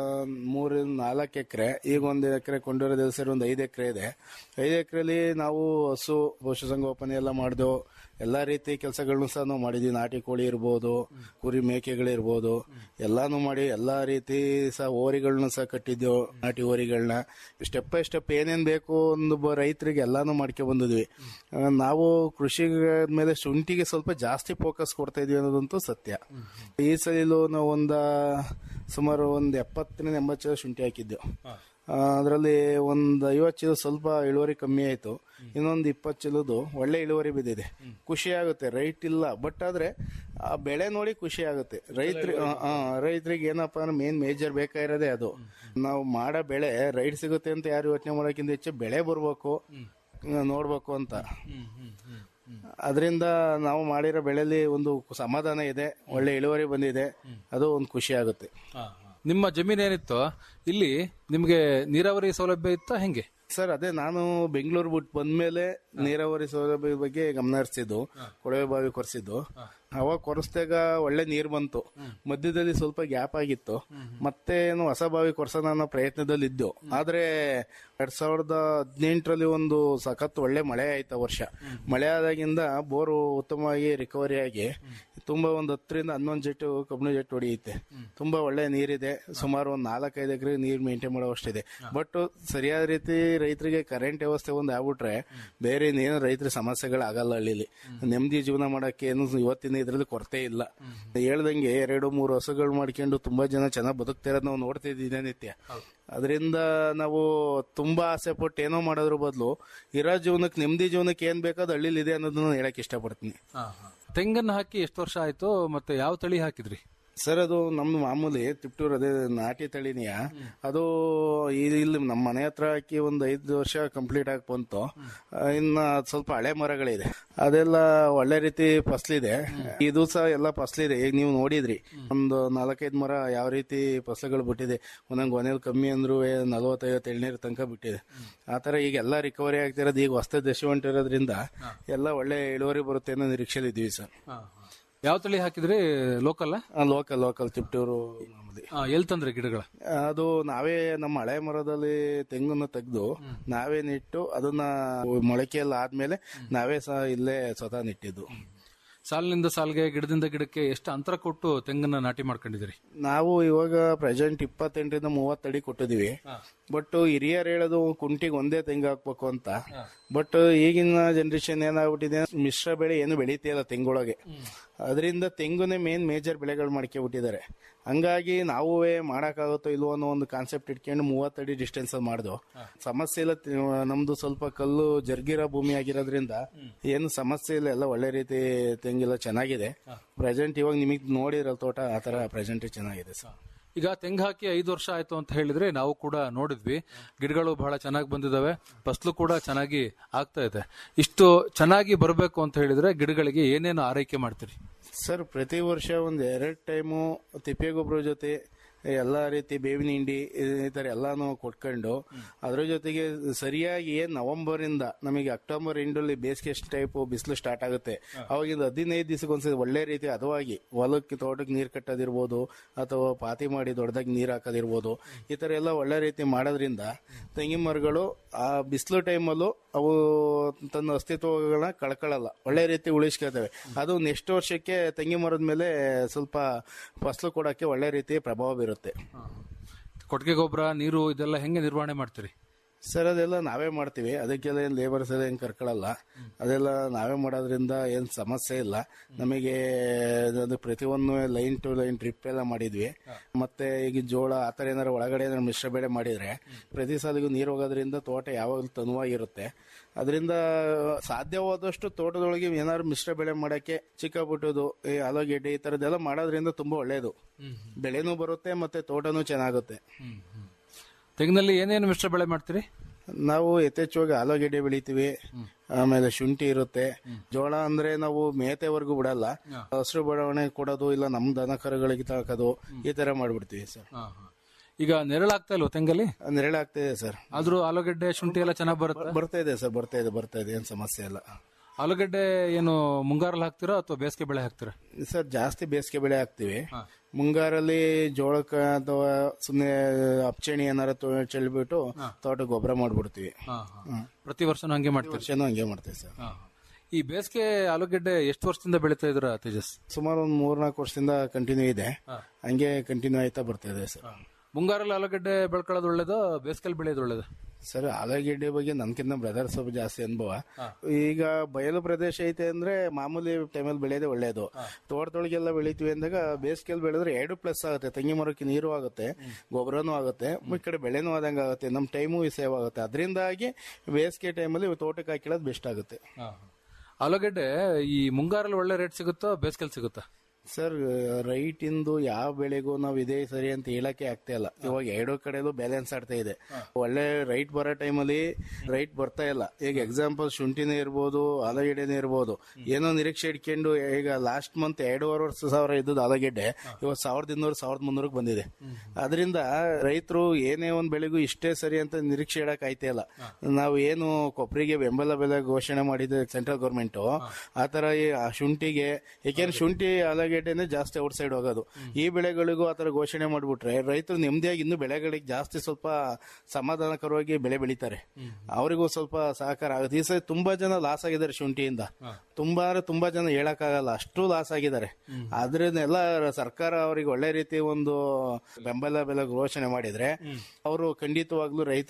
ಮೂರು ನಾಲ್ಕು ಎಕರೆ ಈಗ ಒಂದ್ ಎಕರೆ ಕೊಂಡಿರೋದು ಸೇರಿ ಒಂದು ಐದು ಎಕರೆ ಇದೆ ಐದು ಎಕರೆಲಿ ನಾವು ಹಸು ಪಶುಸಂಗೋಪನೆ ಎಲ್ಲ ಮಾಡಿದೆವು ಎಲ್ಲಾ ರೀತಿ ಕೆಲಸಗಳನ್ನು ಸಹ ನಾವು ಮಾಡಿದ್ವಿ ನಾಟಿ ಕೋಳಿ ಇರ್ಬೋದು ಕುರಿ ಮೇಕೆಗಳಿರ್ಬೋದು ಎಲ್ಲಾನು ಮಾಡಿ ಎಲ್ಲಾ ರೀತಿ ಸಹ ಓರಿಗಳನ್ನ ಸಹ ಕಟ್ಟಿದ್ದೆವು ನಾಟಿ ಓರಿಗಳನ್ನ ಸ್ಟೆಪ್ ಬೈ ಸ್ಟೆಪ್ ಏನೇನ್ ಬೇಕು ಒಂದು ಬ- ರೈತರಿಗೆ ಎಲ್ಲಾನು ಮಾಡ್ಕೊಂಡ್ ಬಂದಿದ್ವಿ ಆ, ನಾವು ಕೃಷಿ ಮೇಲೆ ಶುಂಠಿಗೆ ಸ್ವಲ್ಪ ಜಾಸ್ತಿ ಫೋಕಸ್ ಕೊಡ್ತಾ ಇದೀವಿ ಅನ್ನೋದಂತೂ ಸತ್ಯ ಈ ಸಲಿಲು ನಾವು ಒಂದ ಸುಮಾರು ಒಂದ್ ಎಪ್ಪತ್ತರಿಂದ ಎಂಬತ್ತು ಚೀಲ ಶುಂಠಿ ಹಾಕಿದ್ದೆವು ಅದರಲ್ಲಿ ಒಂದು ಐವತ್ತು ಚೀಲ ಸ್ವಲ್ಪ ಇಳುವರಿ ಕಮ್ಮಿ ಆಯ್ತು ಇನ್ನೊಂದು ಇಪ್ಪತ್ತು ಚೀಲದ್ದು ಒಳ್ಳೆ ಇಳುವರಿ ಬಿದ್ದಿದೆ ಖುಷಿ ಆಗುತ್ತೆ ರೈಟ್ ಇಲ್ಲ ಬಟ್ ಆದ್ರೆ ಆ ಬೆಳೆ ನೋಡಿ ಖುಷಿ ಆಗುತ್ತೆ ರೈತರಿ ರೈತರಿಗೆ ಏನಪ್ಪಾ ಅಂದ್ರೆ ಮೇನ್ ಮೇಜರ್ ಬೇಕಾಗಿರೋದೇ ಅದು ನಾವು ಮಾಡೋ ಬೆಳೆ ರೈಟ್ ಸಿಗುತ್ತೆ ಅಂತ ಯಾರು ಯೋಚನೆ ಮಾಡೋಕ್ಕಿಂತ ಹೆಚ್ಚು ಬೆಳೆ ಬರ್ಬೇಕು ಆ, ನೋಡ್ಬೇಕು ಅಂತ ಅದರಿಂದ ನಾವು ಮಾಡಿರೋ ಬೆಳೆಯಲ್ಲಿ ಒಂದು ಸಮಾಧಾನ ಇದೆ ಒಳ್ಳೆ ಇಳುವರಿ ಬಂದಿದೆ ಅದು ಒಂದು ಖುಷಿ ಆಗುತ್ತೆ ನಿಮ್ಮ ಜಮೀನ್ ಏನಿತ್ತು ಇಲ್ಲಿ ನಿಮ್ಗೆ ನೀರಾವರಿ ಸೌಲಭ್ಯ ಇತ್ತಾ ಹೆಂಗೆ ಸರ್ ಅದೇ ನಾನು ಬೆಂಗಳೂರು ಬಿಟ್ಟು ಬಂದ್ಮೇಲೆ ನೀರಾವರಿ ಸೌಲಭ್ಯ ಬಗ್ಗೆ ಗಮನ ಹರಿಸಿದ್ದು ಕೊಳವೆ ಬಾವಿ ಕೊರೆಸಿದ್ದು ಅವಾಗ ಕೊರೆಸ್ದಾಗ ಒಳ್ಳೆ ನೀರು ಬಂತು ಮಧ್ಯದಲ್ಲಿ ಸ್ವಲ್ಪ ಗ್ಯಾಪ್ ಆಗಿತ್ತು ಮತ್ತೆ ಏನು ಹೊಸ ಬಾವಿ ಕೊರ್ಸೋಣ ಅನ್ನೋ ಪ್ರಯತ್ನದಲ್ಲಿ ಇದ್ದು ಆದ್ರೆ ಎರಡ್ ಸಾವಿರದ ಹದಿನೆಂಟರಲ್ಲಿ ಒಂದು ಸಖತ್ ಒಳ್ಳೆ ಮಳೆ ಆಯ್ತು ಆ ವರ್ಷ ಮಳೆ ಆದಾಗಿಂದ ಬೋರು ಉತ್ತಮವಾಗಿ ರಿಕವರಿ ಆಗಿ ತುಂಬಾ ಒಂದು ಹತ್ತರಿಂದ ಹನ್ನೊಂದು ಜೆಟ್ಟು ಕಬ್ಬಿಣ ಜೆಟ್ ಹೊಡೆಯುತ್ತೆ ತುಂಬಾ ಒಳ್ಳೆ ನೀರಿದೆ ಸುಮಾರು ಒಂದು ನಾಲ್ಕೈದು ಎಕರೆ ನೀರು ಮೇಂಟೈನ್ ಮಾಡೋವಷ್ಟಿದೆ ಬಟ್ ಸರಿಯಾದ ರೀತಿ ರೈತರಿಗೆ ಕರೆಂಟ್ ವ್ಯವಸ್ಥೆ ಒಂದು ಆಗ್ಬಿಟ್ರೆ ಬೇರೆ ಇನ್ನೇನು ರೈತರ ಸಮಸ್ಯೆಗಳಾಗಲ್ಲ ಹಳ್ಳಿಲಿ ನೆಮ್ಮದಿ ಜೀವನ ಮಾಡಕ್ಕೆ ಏನು ಇವತ್ತಿನ ಇದ್ರಲ್ಲಿ ಕೊರತೆ ಇಲ್ಲ ಹೇಳ್ದಂಗೆ ಎರಡು ಮೂರು ಹಸುಗಳು ಮಾಡ್ಕೊಂಡು ತುಂಬಾ ಜನ ಚೆನ್ನಾಗಿ ಬದುಕ್ತಾ ಇರೋದು ನಾವು ನೋಡ್ತಾ ಇದ್ದೀವಿ ದಿನನಿತ್ಯ ಅದರಿಂದ ನಾವು ತುಂಬಾ ಆಸೆ ಪಟ್ಟು ಏನೋ ಮಾಡೋದ್ರ ಬದಲು ಇರೋ ಜೀವನಕ್ಕೆ ನೆಮ್ಮದಿ ಜೀವನಕ್ಕೆ ಏನ್ ಬೇಕಾದ ಹಳ್ಳಿಲಿ ಇದೆ ಅನ್ನೋದನ್ನ ಹೇಳಕ್ ಇಷ್ಟಪಡ್ತೀನಿ ತೆಂಗನ್ನ ಹಾಕಿ ಎಷ್ಟು ವರ್ಷ ಆಯ್ತು ಮತ್ತೆ ಯಾವ ತಳಿ ಹಾಕಿದ್ರಿ ಸರ್ ಅದು ನಮ್ದು ಮಾಮೂಲಿ ತಿಪ್ಟೂರ್ ಅದೇ ನಾಟಿ ತಳಿನಿಯ ಅದು ಇದು ಇಲ್ಲಿ ನಮ್ಮ ಮನೆ ಹತ್ರ ಹಾಕಿ ಒಂದು ಐದು ವರ್ಷ ಕಂಪ್ಲೀಟ್ ಆಗಿ ಬಂತು ಆ, ಇನ್ನ ಅದ್ ಸ್ವಲ್ಪ ಹಳೆ ಮರಗಳಿದೆ ಅದೆಲ್ಲ ಒಳ್ಳೆ ರೀತಿ ಫಸ್ಲಿದೆ ಇದು ಸಹ ಎಲ್ಲ ಫಸ್ಲಿದೆ ಈಗ ನೀವು ನೋಡಿದ್ರಿ ಒಂದು ನಾಲ್ಕೈದು ಮರ ಯಾವ ರೀತಿ ಫಸಲುಗಳು ಬಿಟ್ಟಿದೆ ಒಂದೊಂದು ಕೊನೆಯಲ್ಲಿ ಕಮ್ಮಿ ಅಂದ್ರೂ ನಲವತ್ತೈವತ್ತು ಎಳ್ನೀರು ತನಕ ಬಿಟ್ಟಿದೆ ಆ ತರ ಈಗ ಎಲ್ಲ ರಿಕವರಿ ಆಗ್ತಿರೋದು ಈಗ ಹೊಸ ದಶವಂಟ ಇರೋದ್ರಿಂದ ಎಲ್ಲ ಒಳ್ಳೆ ಇಳುವರಿ ಬರುತ್ತೆ ಅನ್ನೋ ನಿರೀಕ್ಷೆಲಿ ಇದೀವಿ ಸರ್ ಯಾವ ತಳಿ ಹಾಕಿದ್ರಿ ಲೋಕಲ್ ಲೋಕಲ್ ಲೋಕಲ್ ತಿಪ್ಟೂರು ಮಾಮೂಲಿ ಎಲ್ಲಿ ತಂದ್ರಿ ಗಿಡಗಳ ಅದು ನಾವೇ ನಮ್ಮ ಹಳೆ ಮರದಲ್ಲಿ ತೆಂಗನ್ನು ತೆಗೆದು ನಾವೇ ನೆಟ್ಟು ಅದನ್ನ ಮೊಳಕೆ ಎಲ್ಲ ಆದ್ಮೇಲೆ ನಾವೇ ಸಹ ಇಲ್ಲೇ ಸ್ವತಃ ನೆಟ್ಟಿದ್ದು ಸಾಲಿನಿಂದ ಸಾಲಿಗೆ ಗಿಡದಿಂದ ಗಿಡಕ್ಕೆ ಎಷ್ಟು ಅಂತರ ಕೊಟ್ಟು ತೆಂಗನ್ನ ನಾಟಿ ಮಾಡ್ಕೊಂಡಿದ್ದೀರಿ ನಾವು ಇವಾಗ ಪ್ರೆಸೆಂಟ್ ಇಪ್ಪತ್ತೆಂಟರಿಂದ ಮೂವತ್ತು ಅಡಿ ಕೊಟ್ಟಿದೀವಿ ಬಟ್ ಹಿರಿಯರು ಹೇಳೋದು ಕುಂಟಿಗೆ ಒಂದೇ ತೆಂಗು ಹಾಕ್ಬೇಕು ಅಂತ ಬಟ್ ಈಗಿನ ಜನರೇಷನ್ ಏನಾಗ್ಬಿಟ್ಟಿದೆ ಮಿಶ್ರ ಬೆಳೆ ಏನು ಬೆಳೀತಿಲ್ಲ ತೆಂಗೊಳಗೆ ಅದರಿಂದ ತೆಂಗುನೇ ಮೇನ್ ಮೇಜರ್ ಬೆಳೆಗಳು ಮಾಡ್ಕೊಬಿಟ್ಟಿದ್ದಾರೆ ಹಂಗಾಗಿ ನಾವು ಮಾಡಕ್ಕಾಗುತ್ತೋ ಇಲ್ವೋ ಅನ್ನೋ ಒಂದು ಕಾನ್ಸೆಪ್ಟ್ ಇಟ್ಕೊಂಡು ಮೂವತ್ತಡಿ ಡಿಸ್ಟೆನ್ಸ್ ಅಲ್ಲಿ ಮಾಡ್ದು ಸಮಸ್ಯೆ ಇಲ್ಲ ತಿ- ನಮ್ದು ಸ್ವಲ್ಪ ಕಲ್ಲು ಜರ್ಗಿರೋ ಭೂಮಿ ಆಗಿರೋದ್ರಿಂದ ಏನು ಸಮಸ್ಯೆ ಇಲ್ಲ ಎಲ್ಲ ಒಳ್ಳೆ ರೀತಿ ತೆಂಗಿಲ್ಲ ಚೆನ್ನಾಗಿದೆ ಪ್ರೆಸೆಂಟ್ ಇವಾಗ ನಿಮಗೆ ನೋಡಿರಲ್ ತೋಟ ಆ ತರ ಪ್ರೆಸೆಂಟ್ ಚೆನ್ನಾಗಿದೆ ಸರ್ ಈಗ ತೆಂಗು ಹಾಕಿ ಐದು ವರ್ಷ ಆಯ್ತು ಅಂತ ಹೇಳಿದ್ರೆ ನಾವು ಕೂಡ ನೋಡಿದ್ವಿ ಗಿಡಗಳು ಬಹಳ ಚೆನ್ನಾಗಿ ಬಂದಿದಾವೆ ಫಸಲು ಕೂಡ ಚೆನ್ನಾಗಿ ಆಗ್ತಾ ಇದೆ ಇಷ್ಟು ಚೆನ್ನಾಗಿ ಬರಬೇಕು ಅಂತ ಹೇಳಿದ್ರೆ ಗಿಡಗಳಿಗೆ ಏನೇನು ಆರೈಕೆ ಮಾಡ್ತೀರಿ ಸರ್ ಪ್ರತಿ ವರ್ಷ ಒಂದು ಎರಡು ಟೈಮು ತಿಪ್ಪೆ ಗೊಬ್ಬರ ಜೊತೆ ಎಲ್ಲ ರೀತಿ ಬೇವಿನ ಹಿಂಡಿ ಈ ತರ ಎಲ್ಲಾನು ಕೊಟ್ಕೊಂಡು ಅದ್ರ ಜೊತೆಗೆ ಸರಿಯಾಗಿ ಏನ್ ನವೆಂಬರ್ ಇಂದ ನಮಗೆ ಅಕ್ಟೋಬರ್ ಎಂಡಲ್ಲಿ ಬೇಸಿಗೆ ಟೈಪ್ ಬಿಸಿಲು ಸ್ಟಾರ್ಟ್ ಆಗುತ್ತೆ ಅವಾಗಿಂದ ಹದಿನೈದು ದಿವಸಕ್ಕೆ ಒಂದ್ಸತಿ ಒಳ್ಳೆ ರೀತಿ ಹದವಾಗಿ ಹೊಲಕ್ಕೆ ತೋಟಕ್ಕೆ ನೀರು ಕಟ್ಟೋದಿರ್ಬೋದು ಅಥವಾ ಪಾತಿ ಮಾಡಿ ದೊಡ್ಡದಾಗಿ ನೀರು ಹಾಕೋದಿರ್ಬೋದು ಈ ತರ ಎಲ್ಲ ಒಳ್ಳೆ ರೀತಿ ಮಾಡೋದ್ರಿಂದ ತೆಂಗಿನ ಮರಗಳು ಆ ಬಿಸಿಲು ಟೈಮಲ್ಲೂ ಅವು ತನ್ನ ಅಸ್ತಿತ್ವಗಳನ್ನ ಕಳ್ಕೊಳ್ಳಲ್ಲ ಒಳ್ಳೆ ರೀತಿ ಉಳಿಸ್ಕೊಳ್ತವೆ ಅದು ನೆಕ್ಸ್ಟ್ ವರ್ಷಕ್ಕೆ ತೆಂಗಿನ ಮರದ ಮೇಲೆ ಸ್ವಲ್ಪ ಫಸಲು ಕೊಡಕ್ಕೆ ಒಳ್ಳೆ ರೀತಿ ಪ್ರಭಾವ ಬೀರುತ್ತೆ ಕೊಟ್ಟಿಗೆ ಗೊಬ್ಬರ ನೀರು ಇದೆಲ್ಲ ಹೆಂಗೆ ನಿರ್ವಹಣೆ ಮಾಡ್ತೀರಿ ಸರ್ ಅದೆಲ್ಲ ನಾವೇ ಮಾಡ್ತೀವಿ ಅದಕ್ಕೆಲ್ಲ ಏನು ಲೇಬರ್ಸ್ ಎಲ್ಲ ಏನು ಕರ್ಕೊಳ್ಳಲ್ಲ ಅದೆಲ್ಲ ನಾವೇ ಮಾಡೋದ್ರಿಂದ ಏನು ಸಮಸ್ಯೆ ಇಲ್ಲ ನಮಗೆ ಅದು ಪ್ರತಿಯೊಂದು ಲೈನ್ ಟು ಲೈನ್ ಟ್ರಿಪ್ ಎಲ್ಲ ಮಾಡಿದ್ವಿ ಮತ್ತೆ ಈಗ ಜೋಳ ಆ ಥರ ಏನಾರು ಒಳಗಡೆ ಏನಾರು ಮಿಶ್ರ ಬೆಳೆ ಮಾಡಿದ್ರೆ ಪ್ರತಿ ಸಾಲಿಗೂ ನೀರು ಹೋಗೋದ್ರಿಂದ ತೋಟ ಯಾವಾಗಲೂ ತನುವಾಗಿರುತ್ತೆ ಅದರಿಂದ ಸಾಧ್ಯವಾದಷ್ಟು ತೋಟದೊಳಗೆ ಏನಾದ್ರು ಮಿಶ್ರ ಬೆಳೆ ಮಾಡಕ್ಕೆ ಚಿಕ್ಕ ಪುಟ್ಟದು ಈ ಆಲೂಗೆಡ್ಡೆ ಈ ಥರದ್ದೆಲ್ಲ ಮಾಡೋದ್ರಿಂದ ತುಂಬಾ ಒಳ್ಳೇದು ಬೆಳೆನೂ ಬರುತ್ತೆ ಮತ್ತೆ ತೋಟನೂ ಚೆನ್ನಾಗುತ್ತೆ ತೆಂಗಿನಲ್ಲಿ ಏನೇನು ಮಿಶ್ರ ಬೆಳೆ ಮಾಡ್ತೀರಿ ನಾವು ಯಥೇಚ್ಛವಾಗಿ ಆಲೂಗೆಡ್ಡೆ ಬೆಳಿತೀವಿ ಆಮೇಲೆ ಶುಂಠಿ ಇರುತ್ತೆ ಜೋಳ ಅಂದ್ರೆ ನಾವು ಮೇತೆವರೆಗೂ ಬಿಡಲ್ಲ ಹಸಿರು ಬಡವಣೆ ಕೊಡೋದು ಇಲ್ಲ ನಮ್ ದನ ಕರುಗಳಿಗೆ ತಾಕೋದು ಈ ತರ ಮಾಡ್ಬಿಡ್ತೀವಿ ಸರ್ ಈಗ ನೆರಳಾಗ್ತಾ ಇಲ್ವ ತೆಂಗಲ್ಲಿ ನೆರಳಾಗ್ತಿದೆ ಸರ್ ಆದ್ರೂ ಆಲೂಗಡ್ಡೆ ಶುಂಠಿ ಎಲ್ಲ ಚೆನ್ನಾಗಿ ಬರುತ್ತೆ ಬರ್ತಾ ಇದೆ ಸರ್ ಬರ್ತಾ ಇದೆ ಬರ್ತಾ ಇದೆ ಏನ್ ಸಮಸ್ಯೆ ಇಲ್ಲ ಆಲೂಗಡ್ಡೆ ಏನು ಮುಂಗಾರಲ್ಲಿ ಹಾಕ್ತೀರಾ ಅಥವಾ ಬೇಸಿಗೆ ಬೆಳೆ ಹಾಕ್ತೀರಾ ಸರ್ ಜಾಸ್ತಿ ಬೇಸಿಗೆ ಬೆಳೆ ಹಾಕ್ತಿವಿ ಮುಂಗಾರಲ್ಲಿ ಜೋಳಕ್ಕ ಅಥವಾ ಸುಮ್ಮನೆ ಅಪ್ಚಣಿ ಏನಾರ ತೊ- ಚೆಲ್ಬಿಟ್ಟು ತೋಟ ಗೊಬ್ಬರ ಮಾಡ್ಬಿಡ್ತೀವಿ ಪ್ರತಿ ವರ್ಷನೂ ಹಂಗೆ ಮಾಡ್ತೀರಿ ವರ್ಷನೂ ಹಂಗೆ ಮಾಡ್ತೀವಿ ಸರ್ ಈ ಬೇಸಿಗೆ ಆಲೂಗಡ್ಡೆ ಎಷ್ಟು ವರ್ಷದಿಂದ ಬೆಳೀತಾ ಇದ್ರ ತೇಜಸ್ ಸುಮಾರು ಒಂದು ಮೂರ್ನಾಲ್ಕು ವರ್ಷದಿಂದ ಕಂಟಿನ್ಯೂ ಇದೆ ಹಂಗೆ ಕಂಟಿನ್ಯೂ ಆಯ್ತಾ ಬರ್ತಾ ಇದೆ ಸರ್ ಮುಂಗಾರಲ್ಲಿ ಆಲೂಗಡ್ಡೆ ಬೆಳ್ಕೊಳ್ಳೋದು ಒಳ್ಳೇದು ಬೇಸಿಗೆಲ್ ಬೆಳೆಯೋದು ಒಳ್ಳೇದು ಸರ್ ಆಲೂಗೆಡ್ಡೆ ಬಗ್ಗೆ ನನ್ಕಿಂತ ಬ್ರದರ್ ಸ್ವಲ್ಪ ಜಾಸ್ತಿ ಅನುಭವ ಈಗ ಬಯಲು ಪ್ರದೇಶ ಐತೆ ಅಂದ್ರೆ ಮಾಮೂಲಿ ಟೈಮಲ್ಲಿ ಬೆಳೆಯೋದೇ ಒಳ್ಳೇದು ತೋಟದೊಳಗೆಲ್ಲ ಬೆಳಿತೀವಿ ಅಂದಾಗ ಬೇಸಿಗೆಯಲ್ಲಿ ಬೆಳೆದ್ರೆ ಎರಡು ಪ್ಲಸ್ ಆಗುತ್ತೆ ತೆಂಗಿ ಮರಕ್ಕೆ ನೀರು ಆಗುತ್ತೆ ಗೊಬ್ಬರನೂ ಆಗುತ್ತೆ ಈ ಕಡೆ ಬೆಳೆನೂ ಆದಂಗೆ ಆಗುತ್ತೆ ನಮ್ಮ ಟೈಮು ಸೇವ್ ಆಗುತ್ತೆ ಅದರಿಂದಾಗಿ ಬೇಸಿಗೆ ಟೈಮಲ್ಲಿ ತೋಟಕ್ಕೆ ಹಾಕಿಡೋದು ಬೆಸ್ಟ್ ಆಗುತ್ತೆ ಆಲೂಗಡ್ಡೆ ಈ ಮುಂಗಾರಲ್ಲಿ ಒಳ್ಳೆ ರೇಟ್ ಸಿಗುತ್ತೋ ಬೇಸಿಗೆಲ್ ಸಿಗುತ್ತಾ ಸರ್ ರೈಟ್ ಇಂದು ಯಾವ ಬೆಳೆಗೂ ನಾವು ಇದೇ ಸರಿ ಅಂತ ಹೇಳಕ್ಕೆ ಆಗ್ತಾ ಇಲ್ಲ ಇವಾಗ ಎರಡು ಕಡೆಲೂ ಬ್ಯಾಲೆನ್ಸ್ ಆಡ್ತಾ ಇದೆ ಒಳ್ಳೆ ರೈಟ್ ಬರೋ ಟೈಮಲ್ಲಿ ರೈಟ್ ಬರ್ತಾ ಇಲ್ಲ ಈಗ ಎಕ್ಸಾಂಪಲ್ ಶುಂಠಿನೇ ಇರ್ಬೋದು ಆಲೂಗೆಡ್ಡೆನೇ ಇರ್ಬೋದು ಏನೋ ನಿರೀಕ್ಷೆ ಇಟ್ಕೊಂಡು ಈಗ ಲಾಸ್ಟ್ ಮಂತ್ ಎರಡೂವರೆ ವರ್ಷ ಸಾವಿರ ಇದ್ದದ್ದು ಆಲೂಗೆಡ್ಡೆ ಇವತ್ತು ಸಾವಿರದ ಇನ್ನೂರು ಸಾವಿರದ ಮುನ್ನೂರಕ್ಕೆ ಬಂದಿದೆ ಅದರಿಂದ ರೈತರು ಏನೇ ಒಂದು ಬೆಳೆಗೂ ಇಷ್ಟೇ ಸರಿ ಅಂತ ನಿರೀಕ್ಷೆ ಇಡಕ್ ಆಯ್ತಾ ಇಲ್ಲ ನಾವು ಏನು ಕೊಬ್ಬರಿಗೆ ಬೆಂಬಲ ಬೆಲೆ ಘೋಷಣೆ ಮಾಡಿದೆ ಸೆಂಟ್ರಲ್ ಗೌರ್ಮೆಂಟ್ ಆ ತರ ಈ ಆ ಶುಂಠಿಗೆ ಏಕೆಂದ್ರೆ ಶುಂಠಿ ಆಲೂಗೆಡ್ಡೆನೆ ಜಾಸ್ತಿ ಔಟ್ ಸೈಡ್ ಹೋಗೋದು ಈ ಬೆಳೆಗಳಿಗೂ ಆ ತರ ಘೋಷಣೆ ಮಾಡ್ಬಿಟ್ರೆ ರೈತರು ನೆಮ್ಮದಿಯಾಗಿ ಇನ್ನು ಬೆಳೆಗಳಿಗೆ ಜಾಸ್ತಿ ಸ್ವಲ್ಪ ಸಮಾಧಾನಕರವಾಗಿ ಬೆಳೆ ಬೆಳಿತಾರೆ ಅವರಿಗೂ ಸ್ವಲ್ಪ ಸಹಕಾರ ಆಗುತ್ತೆ ಈ ಸರಿ ತುಂಬಾ ಜನ ಲಾಸ್ ಆಗಿದ್ದಾರೆ ಶುಂಠಿಯಿಂದ ತುಂಬಾ ಅಂದ್ರೆ ತುಂಬಾ ಜನ ಹೇಳಕ್ಕಾಗಲ್ಲ ಅಷ್ಟು ಲಾಸ್ ಆಗಿದ್ದಾರೆ ಆದ್ರಿಂದೆಲ್ಲ ಸರ್ಕಾರ ಅವರಿಗೆ ಒಳ್ಳೆ ರೀತಿ ಒಂದು ಬೆಂಬಲ ಬೆಲೆ ಘೋಷಣೆ ಮಾಡಿದ್ರೆ ಅವರು ಖಂಡಿತವಾಗ್ಲೂ ರೈತರು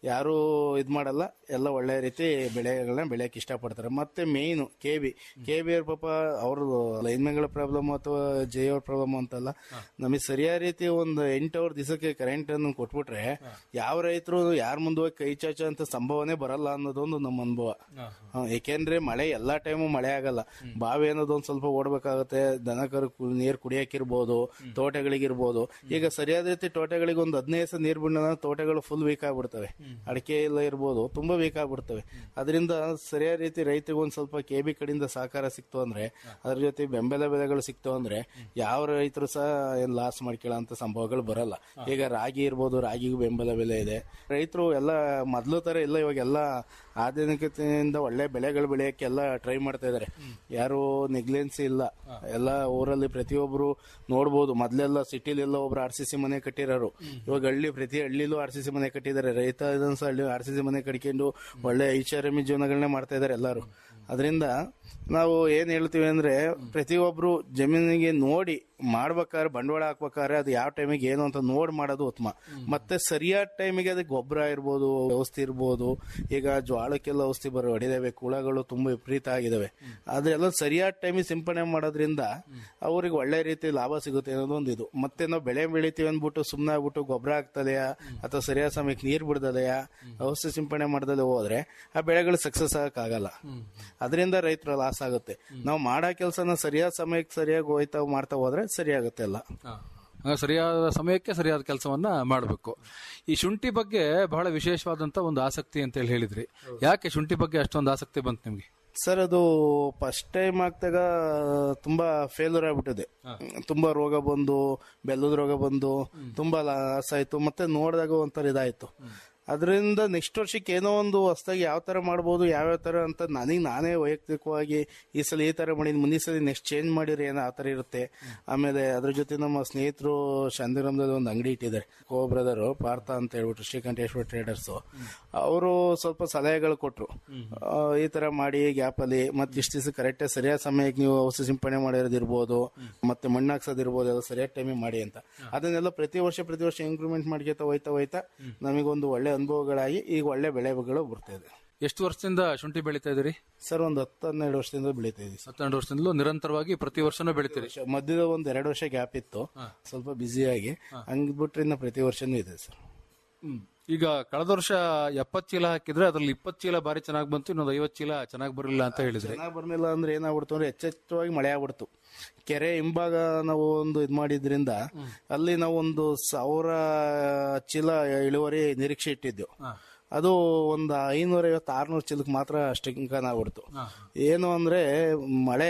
ಯಾರು ಇದ್ ಮಾಡಲ್ಲ ಎಲ್ಲ ಒಳ್ಳೆ ರೀತಿ ಬೆಳೆಗಳನ್ನ ಬೆಳೆಯಕ್ಕೆ ಇಷ್ಟಪಡ್ತಾರೆ ಮತ್ತೆ main K B K B ಅವ್ರ ಪಾಪ ಅವ್ರದ್ದು ಲೈನ್ಮೆನ್ಗಳ ಪ್ರಾಬ್ಲಮ್ ಅಥವಾ ಜೆ ಅವ್ರ ಪ್ರಾಬ್ಲಮ್ ಅಂತಲ್ಲ ನಮಗೆ ಸರಿಯಾದ ರೀತಿ ಒಂದು ಎಂಟು ಅವರ್ ದಿವಸಕ್ಕೆ ಕರೆಂಟ್ ಅನ್ನು ಕೊಟ್ಬಿಟ್ರೆ ಯಾವ ರೈತರು ಯಾರ ಮುಂದೆ ಹೋಗಿ ಕೈ ಚಾಚ ಅಂತ ಸಂಭವನೆ ಬರಲ್ಲ ಅನ್ನೋದೊಂದು ನಮ್ಮ ಅನುಭವ ಹ, ಏಕೆಂದ್ರೆ ಮಳೆ ಎಲ್ಲಾ ಟೈಮು ಮಳೆ ಆಗಲ್ಲ ಬಾವಿ ಅನ್ನೋದು ಒಂದ್ ಸ್ವಲ್ಪ ಓಡ್ಬೇಕಾಗತ್ತೆ ದನ ಕರು ನೀರ್ ಕುಡಿಯಕ್ಕಿರ್ಬೋದು ತೋಟಗಳಿಗಿರ್ಬೋದು ಈಗ ಸರಿಯಾದ ರೀತಿ ತೋಟಗಳಿಗೆ ಒಂದು ಹದಿನೈದು ಸಲ ನೀರ್ ಬಿಡ ತೋಟಗಳು ಫುಲ್ ವೀಕ್ ಆಗ್ಬಿಡ್ತವೆ ಅಡಿಕೆ ಎಲ್ಲ ಇರ್ಬೋದು ತುಂಬಾ ವೀಕ್ ಆಗ್ಬಿಡ್ತವೆ ಅದರಿಂದ ಸರಿಯಾದ ರೀತಿ ರೈತರಿಗೆ ಒಂದ್ ಸ್ವಲ್ಪ ಕೆ ಬಿ ಕಡೆಯಿಂದ ಸಹಕಾರ ಸಿಕ್ತು ಅಂದ್ರೆ ಅದ್ರ ಜೊತೆ ಬೆಂಬಲ ಬೆಲೆಗಳು ಸಿಕ್ತು ಅಂದ್ರೆ ಯಾವ ರೈತರು ಸಹ ಏನ್ ಲಾಸ್ ಮಾಡ್ಕೊಳ್ಳೋ ಅಂತ ಸಂಭವಗಳು ಬರಲ್ಲ ಈಗ ರಾಗಿ ಇರ್ಬೋದು ರಾಗಿಗೂ ಬೆಂಬಲ ಬೆಲೆ ಇದೆ ರೈತರು ಎಲ್ಲ ಮೊದ್ಲು ತರ ಇಲ್ಲ ಇವಾಗ ಎಲ್ಲ ಆಧುನಿಕತೆಯಿಂದ ಒಳ್ಳೆ ಬೆಳೆಗಳು ಬೆಳೆಯಕ್ಕೆ ಎಲ್ಲ ಟ್ರೈ ಮಾಡ್ತಾ ಇದಾರೆ ಯಾರು ನೆಗ್ಲೆನ್ಸಿ ಇಲ್ಲ ಎಲ್ಲ ಊರಲ್ಲಿ ಪ್ರತಿಯೊಬ್ರು ನೋಡ್ಬೋದು ಮೊದ್ಲೆಲ್ಲ ಸಿಟಿಲೆಲ್ಲ ಒಬ್ರು ಆರ್ ಸಿ ಸಿ ಮನೆ ಕಟ್ಟಿರೋರು ಇವಾಗ ಹಳ್ಳಿ ಪ್ರತಿ ಹಳ್ಳಿಲೂ ಆರ್ ಸಿ ಸಿ ಮನೆ ಕಟ್ಟಿದ್ದಾರೆ ರೈತ ಇದನ್ನ ಸಹ ಹಳ್ಳಿ ಆರ್ ಸಿ ಸಿ ಮನೆ ಕಟ್ಕೊಂಡು ಒಳ್ಳೆ ಐಷಾರಾಮಿ ಜೀವನಗಳನ್ನೇ ಮಾಡ್ತಾ ಇದಾರೆ ಎಲ್ಲಾರು ಅದರಿಂದ ನಾವು ಏನ್ ಹೇಳ್ತೀವಿ ಅಂದ್ರೆ ಪ್ರತಿಯೊಬ್ರು ಜಮೀನಿಗೆ ನೋಡಿ ಮಾಡ್ಬೇಕಾದ್ರೆ ಬಂಡವಾಳ ಹಾಕ್ಬೇಕಾದ್ರೆ ಅದು ಯಾವ ಟೈಮಿಗೆ ಏನು ಅಂತ ನೋಡಿ ಮಾಡೋದು ಉತ್ತಮ ಮತ್ತೆ ಸರಿಯಾದ ಟೈಮಿಗೆ ಅದಕ್ಕೆ ಗೊಬ್ಬರ ಇರ್ಬೋದು ಔಷಧಿ ಇರ್ಬೋದು ಈಗ ಜ್ವಾಳಕ್ಕೆಲ್ಲ ಔಷಧಿ ಬರೋ ಹೊಡಿದಾವೆ ಕುಳಗಳು ತುಂಬಾ ವಿಪರೀತ ಆಗಿದಾವೆ ಅದೆಲ್ಲ ಸರಿಯಾದ ಟೈಮಿಗೆ ಸಿಂಪಡಣೆ ಮಾಡೋದ್ರಿಂದ ಅವ್ರಿಗೆ ಒಳ್ಳೆ ರೀತಿ ಲಾಭ ಸಿಗುತ್ತೆ ಅನ್ನೋದು ಒಂದು ಇದು ಮತ್ತೆ ನಾವು ಬೆಳೆ ಬೆಳಿತೀವಿ ಅಂದ್ಬಿಟ್ಟು ಸುಮ್ಮನೆ ಆಗ್ಬಿಟ್ಟು ಗೊಬ್ಬರ ಆಗ್ತದೆಯಾ ಅಥವಾ ಸರಿಯಾದ ಸಮಯಕ್ಕೆ ನೀರು ಬಿಡ್ದದೆಯಾ ಔಷಧಿ ಸಿಂಪಡಣೆ ಮಾಡ್ದಲೆ ಹೋದ್ರೆ ಆ ಬೆಳೆಗಳು ಸಕ್ಸಸ್ ಆಗಕ್ಕಾಗಲ್ಲ ಅದರಿಂದ ರೈತರ ಲಾಸ್ ಆಗುತ್ತೆ ನಾವು ಮಾಡೋ ಕೆಲಸನ ಸರಿಯಾದ ಸಮಯಕ್ಕೆ ಸರಿಯಾಗಿ ಹೋಯ್ತಾ ಮಾಡ್ತಾ ಹೋದ್ರೆ ಸರಿಯಾಗುತ್ತೆ ಎಲ್ಲ ಹಂಗ ಸರಿಯಾದ ಸಮಯಕ್ಕೆ ಸರಿಯಾದ ಕೆಲಸವನ್ನ ಮಾಡಬೇಕು ಈ ಶುಂಠಿ ಬಗ್ಗೆ ಬಹಳ ವಿಶೇಷವಾದಂತ ಒಂದು ಆಸಕ್ತಿ ಅಂತ ಹೇಳಿ ಹೇಳಿದ್ರಿ ಯಾಕೆ ಶುಂಠಿ ಬಗ್ಗೆ ಅಷ್ಟೊಂದು ಆಸಕ್ತಿ ಬಂತು ನಿಮ್ಗೆ ಸರ್ ಅದು ಫಸ್ಟ್ ಟೈಮ್ ಆಗ್ದಾಗ ತುಂಬಾ ಫೇಲ್ಯೂರ್ ಆಗ್ಬಿಟ್ಟಿದೆ ತುಂಬಾ ರೋಗ ಬಂದು ಬೆಲ್ಲದ ರೋಗ ಬಂದು ತುಂಬಾ ಲಾಸ್ ಆಯ್ತು ಮತ್ತೆ ನೋಡಿದಾಗ ಒಂಥರ ಇದಾಯ್ತು ಅದರಿಂದ ನೆಕ್ಸ್ಟ್ ವರ್ಷಕ್ಕೆ ಏನೋ ಒಂದು ಹೊಸದಾಗಿ ಯಾವ ತರ ಮಾಡ್ಬೋದು ಯಾವ್ಯಾವ ತರ ಅಂತ ನನಗೆ ನಾನೇ ವೈಯಕ್ತಿಕವಾಗಿ ಈ ಸಲ ಈ ತರ ಮಾಡಿದ್ ಮುಂದಿನ ಸಲ ನೆಕ್ಸ್ಟ್ ಚೇಂಜ್ ಮಾಡಿದ್ರೆ ಏನೋ ಆ ತರ ಇರುತ್ತೆ ಆಮೇಲೆ ಅದ್ರ ಜೊತೆ ನಮ್ಮ ಸ್ನೇಹಿತರು ಶಾಂತಿರಾಮದಲ್ಲಿ ಒಂದು ಅಂಗಡಿ ಇಟ್ಟಿದ್ದಾರೆ ಕೋ ಬ್ರದರ್ ಪಾರ್ಥ ಅಂತ ಹೇಳ್ಬಿಟ್ಟು ಶ್ರೀಕಂಠೇಶ್ವರ ಟ್ರೇಡರ್ಸ್ ಅವರು ಸ್ವಲ್ಪ ಸಲಹೆಗಳು ಕೊಟ್ರು ಆ, ಈ ತರ ಮಾಡಿ ಗ್ಯಾಪ್ ಅಲ್ಲಿ ಮತ್ತೆ ಇಷ್ಟು ದಿವಸ ಕರೆಕ್ಟ್ ಸರಿಯಾದ ಸಮಯಕ್ಕೆ ನೀವು ಔಷಧಿ ಸಿಂಪಡಣೆ ಮಾಡಿರೋದಿರ್ಬೋದು ಮತ್ತೆ ಮಣ್ಣು ಹಾಕ್ಸೋದಿರ್ಬೋದು ಎಲ್ಲ ಸರಿಯಾದ ಟೈಮಿಗೆ ಮಾಡಿ ಅಂತ ಅದನ್ನೆಲ್ಲ ಪ್ರತಿ ವರ್ಷ ಪ್ರತಿ ವರ್ಷ ಇಂಪ್ರೂವ್ಮೆಂಟ್ ಮಾಡ್ಕೊತಾ ಹೋಯ್ತಾ ಹೋಯ್ತಾ ನಮಗೊಂದು ಒಳ್ಳೆ ಅನುಭವಗಳಾಗಿ ಈಗ ಒಳ್ಳೆ ಬೆಳೆಗಳು ಬರ್ತಾ ಇದೆ ಎಷ್ಟು ವರ್ಷದಿಂದ ಶುಂಠಿ ಬೆಳೀತಾ ಇದೀರಿ ಸರ್ ಒಂದು ಹತ್ತು ಹನ್ನೆರಡು ವರ್ಷದಿಂದ ಬೆಳೀತಾ ಇದೀವಿ ಸರ್ ಹತ್ತೆರಡು ವರ್ಷದಿಂದಲೂ ನಿರಂತರವಾಗಿ ಪ್ರತಿ ವರ್ಷನೂ ಬೆಳಿತೀರಿ ವರ್ಷ- ಮಧ್ಯದ ಒಂದ್ ಎರಡು ವರ್ಷ ಗ್ಯಾಪ್ ಇತ್ತು ಸ್ವಲ್ಪ ಬ್ಯುಸಿಯಾಗಿ ಹಂಗ್ಬಿಟ್ರೆ ಇನ್ನು ಪ್ರತಿ ವರ್ಷನೂ ಇದೆ ಸರ್ ಈಗ ಕಳೆದ ವರ್ಷ ಎಪ್ಪತ್ ಚೀಲ ಹಾಕಿದ್ರೆ ಅದ್ರಲ್ಲಿ ಇಪ್ಪತ್ ಚೀಲ ಬಾರಿ ಚೆನ್ನಾಗಿ ಬಂತು ಇನ್ನೊಂದು ಐವತ್ ಚೀಲ ಚೆನ್ನಾಗಿ ಬರಲಿಲ್ಲ ಅಂತ ಹೇಳಿದ್ರಿ ಚೆನ್ನಾಗಿ ಬರ್ಲಿಲ್ಲ ಅಂದ್ರೆ ಏನಾಗ್ಬಿಡ್ತು ಅಂದ್ರೆ ಎಚ್ಚೆಚ್ಚವಾಗಿ ಮಳೆ ಆಗ್ಬಿಡ್ತು ಕೆರೆ ಹಿಂಭಾಗ ನಾವು ಒಂದು ಇದ್ ಮಾಡಿದ್ರಿಂದ ಅಲ್ಲಿ ನಾವು ಒಂದು ಸಾವಿರ ಚೀಲ ಇಳುವರಿ ನಿರೀಕ್ಷೆ ಇಟ್ಟಿದ್ದೆವು ಅದು ಒಂದು ಐನೂರ ಐವತ್ತು ಆರ್ನೂರು ಚೀಲಕ್ಕೆ ಮಾತ್ರ ಸ್ಟಿಂಕನ್ ಆಗ್ಬಿಡ್ತು ಏನು ಅಂದ್ರೆ ಮಳೆ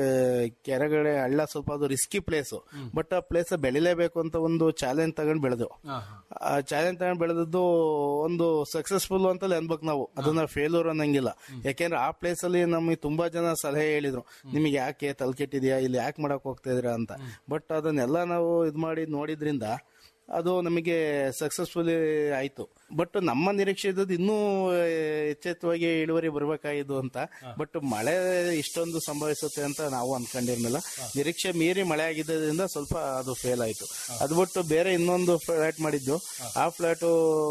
ಕೆರೆಗಡೆ ಹಳ್ಳ ಸ್ವಲ್ಪ ಅದು ರಿಸ್ಕಿ ಪ್ಲೇಸ್ ಬಟ್ ಆ ಪ್ಲೇಸ್ ಬೆಳಿಲೇಬೇಕು ಅಂತ ಒಂದು ಚಾಲೆಂಜ್ ತಗೊಂಡ್ ಬೆಳೆದು ಆ ಚಾಲೆಂಜ್ ತಗೊಂಡ್ ಬೆಳೆದದ್ದು ಒಂದು ಸಕ್ಸಸ್ಫುಲ್ ಅಂತಲೇ ಅನ್ಬೇಕು ನಾವು ಅದನ್ನ ಫೇಲ್ಯೂರ್ ಅನ್ನಂಗಿಲ್ಲ ಯಾಕೆಂದ್ರೆ ಆ ಪ್ಲೇಸ್ ಅಲ್ಲಿ ನಮಗೆ ತುಂಬಾ ಜನ ಸಲಹೆ ಹೇಳಿದ್ರು ನಿಮಗೆ ಯಾಕೆ ತಲೆಕೆಟ್ಟಿದ್ಯಾ ಇಲ್ಲಿ ಯಾಕೆ ಮಾಡಕ್ ಹೋಗ್ತಾ ಇದೀರಾ ಅಂತ ಬಟ್ ಅದನ್ನೆಲ್ಲ ನಾವು ಇದ್ ಮಾಡಿ ನೋಡಿದ್ರಿಂದ ಅದು ನಮಗೆ ಸಕ್ಸಸ್ಫುಲಿ ಆಯ್ತು ಬಟ್ ನಮ್ಮ ನಿರೀಕ್ಷೆ ಇದ್ದದ್ದು ಇನ್ನೂ ಎಚ್ಚೆತ್ತವಾಗಿ ಇಳುವರಿ ಬರ್ಬೇಕಾಗಿದ್ದು ಅಂತ ಬಟ್ ಮಳೆ ಇಷ್ಟೊಂದು ಸಂಭವಿಸುತ್ತೆ ಅಂತ ನಾವು ಅನ್ಕೊಂಡಿರ್ಲಿಲ್ಲ ನಿರೀಕ್ಷೆ ಮೀರಿ ಮಳೆ ಆಗಿದ್ದರಿಂದ ಸ್ವಲ್ಪ ಅದು ಫೇಲ್ ಆಯ್ತು ಅದು ಬಿಟ್ಟು ಬೇರೆ ಇನ್ನೊಂದು ಫ್ಲಾಟ್ ಮಾಡಿದ್ದು ಆ ಫ್ಲಾಟ್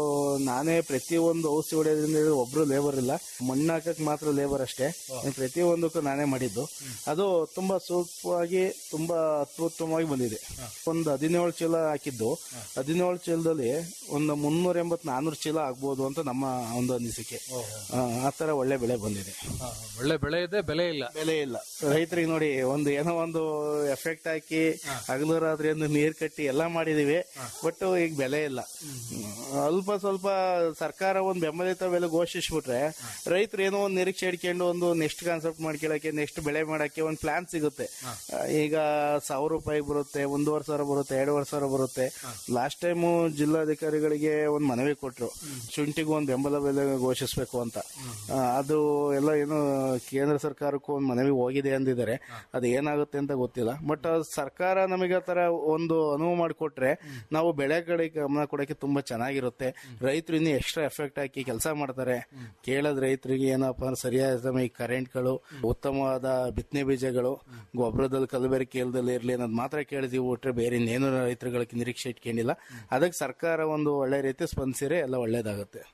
ನಾನೇ ಪ್ರತಿಯೊಂದು ಔಷಧಿ ಹೊಡೆಯೋದ್ರಿಂದ ಒಬ್ರು ಲೇಬರ್ ಇಲ್ಲ ಮಣ್ಣು ಹಾಕಕ್ ಮಾತ್ರ ಲೇಬರ್ ಅಷ್ಟೇ ಪ್ರತಿಯೊಂದಕ್ಕೂ ನಾನೇ ಮಾಡಿದ್ದು ಅದು ತುಂಬಾ ಸೂಕ್ತವಾಗಿ ತುಂಬಾ ಅತ್ಯುತ್ತಮವಾಗಿ ಬಂದಿದೆ ಒಂದು ಹದಿನೇಳು ಚೀಲ ಹಾಕಿದ್ದು ಹದಿನೇಳು ಚೀಲದಲ್ಲಿ ಒಂದು ಮುನ್ನೂರ ಎಂಬತ್ ನಾನೂರು ಚೀಲ ಆಗ್ಬೋದು ಅಂತ ನಮ್ಮ ಒಂದು ಅನಿಸಿಕೆ ಆ, ಆ ತರ ಒಳ್ಳೆ ಬೆಳೆ ಬಂದಿದೆ ಒಳ್ಳೆ ಬೆಳೆ ಇದೆ ಬೆಲೆ ಇಲ್ಲ ಬೆಲೆ ಇಲ್ಲ ರೈತರಿಗೆ ನೋಡಿ ಒಂದು ಏನೋ ಒಂದು ಎಫೆಕ್ಟ್ ಹಾಕಿ ಹಗಲು ರಾತ್ರಿ ಒಂದು ನೀರ್ ಕಟ್ಟಿ ಎಲ್ಲ ಮಾಡಿದೀವಿ ಬಟ್ ಈಗ ಬೆಲೆ ಇಲ್ಲ ಹ್ಮ್. ಅಲ್ಪ ಸ್ವಲ್ಪ ಸರ್ಕಾರ ಒಂದು ಬೆಂಬಲಿತ ಬೆಲೆ ಘೋಷಿಸ್ಬಿಟ್ರೆ ರೈತರು ಏನೋ ಒಂದು ನಿರೀಕ್ಷೆ ಇಟ್ಕೊಂಡು ಒಂದು ನೆಕ್ಸ್ಟ್ ಕಾನ್ಸೆಪ್ಟ್ ಮಾಡ್ಕೊಳಕ್ಕೆ ನೆಕ್ಸ್ಟ್ ಬೆಳೆ ಮಾಡಕ್ಕೆ ಒಂದು ಪ್ಲಾನ್ ಸಿಗುತ್ತೆ ಆ, ಈಗ ಸಾವಿರ ರೂಪಾಯಿ ಬರುತ್ತೆ ಒಂದೂವರೆ ಸಾವಿರ ಬರುತ್ತೆ ಎರಡೂವರೆ ಸಾವಿರ ಬರುತ್ತೆ ಲಾಸ್ಟ್ ಟೈಮು ಜಿಲ್ಲಾಧಿಕಾರಿಗಳಿಗೆ ಒಂದು ಮನವಿ ಕೊಟ್ರು ಶುಂಠಿಗೂ ಒಂದು ಬೆಂಬಲ ಬೆಲೆ ಘೋಷಿಸಬೇಕು ಅಂತ ಆ, ಅದು ಎಲ್ಲ ಏನು ಕೇಂದ್ರ ಸರ್ಕಾರಕ್ಕೂ ಒಂದು ಮನವಿ ಹೋಗಿದೆ ಅಂದಿದ್ದಾರೆ ಅದು ಏನಾಗುತ್ತೆ ಅಂತ ಗೊತ್ತಿಲ್ಲ ಬಟ್ ಸರ್ಕಾರ ನಮಗೆ ಆ ತರ ಒಂದು ಅನುವು ಮಾಡಿಕೊಟ್ರೆ ನಾವು ಬೆಳೆ ಕಡೆ ಗಮನ ಕೊಡಕ್ಕೆ ತುಂಬಾ ಚೆನ್ನಾಗಿರುತ್ತೆ ರೈತರು ಇನ್ನು ಎಕ್ಸ್ಟ್ರಾ ಎಫೆಕ್ಟ್ ಹಾಕಿ ಕೆಲಸ ಮಾಡ್ತಾರೆ ಕೇಳದ್ ರೈತರಿಗೆ ಏನಪ್ಪ ಅಂದ್ರೆ ಸರಿಯಾದ ಸಮಯ ಕರೆಂಟ್ಗಳು ಉತ್ತಮವಾದ ಬಿತ್ತನೆ ಬೀಜಗಳು ಗೊಬ್ಬರದಲ್ಲಿ ಕಲಬೆರಕೆ ಇಲ್ದಲ್ಲಿ ಇರ್ಲಿ ಅನ್ನೋದು ಮಾತ್ರ ಕೇಳಿದೀವಿ ಬಿಟ್ರೆ ಬೇರೆ ಇನ್ನೇನು ರೈತರುಗಳಿಗೆ ನಿರೀಕ್ಷೆ ಇಟ್ಕೊಂಡಿಲ್ಲ ಅದಕ್ಕೆ ಸರ್ಕಾರ ಒಂದು ಒಳ್ಳೆ ರೀತಿ ಸ್ಪಂದಿಸಿರೆ ಎಲ್ಲ ಒಳ್ಳೇದಾಗುತ್ತೆ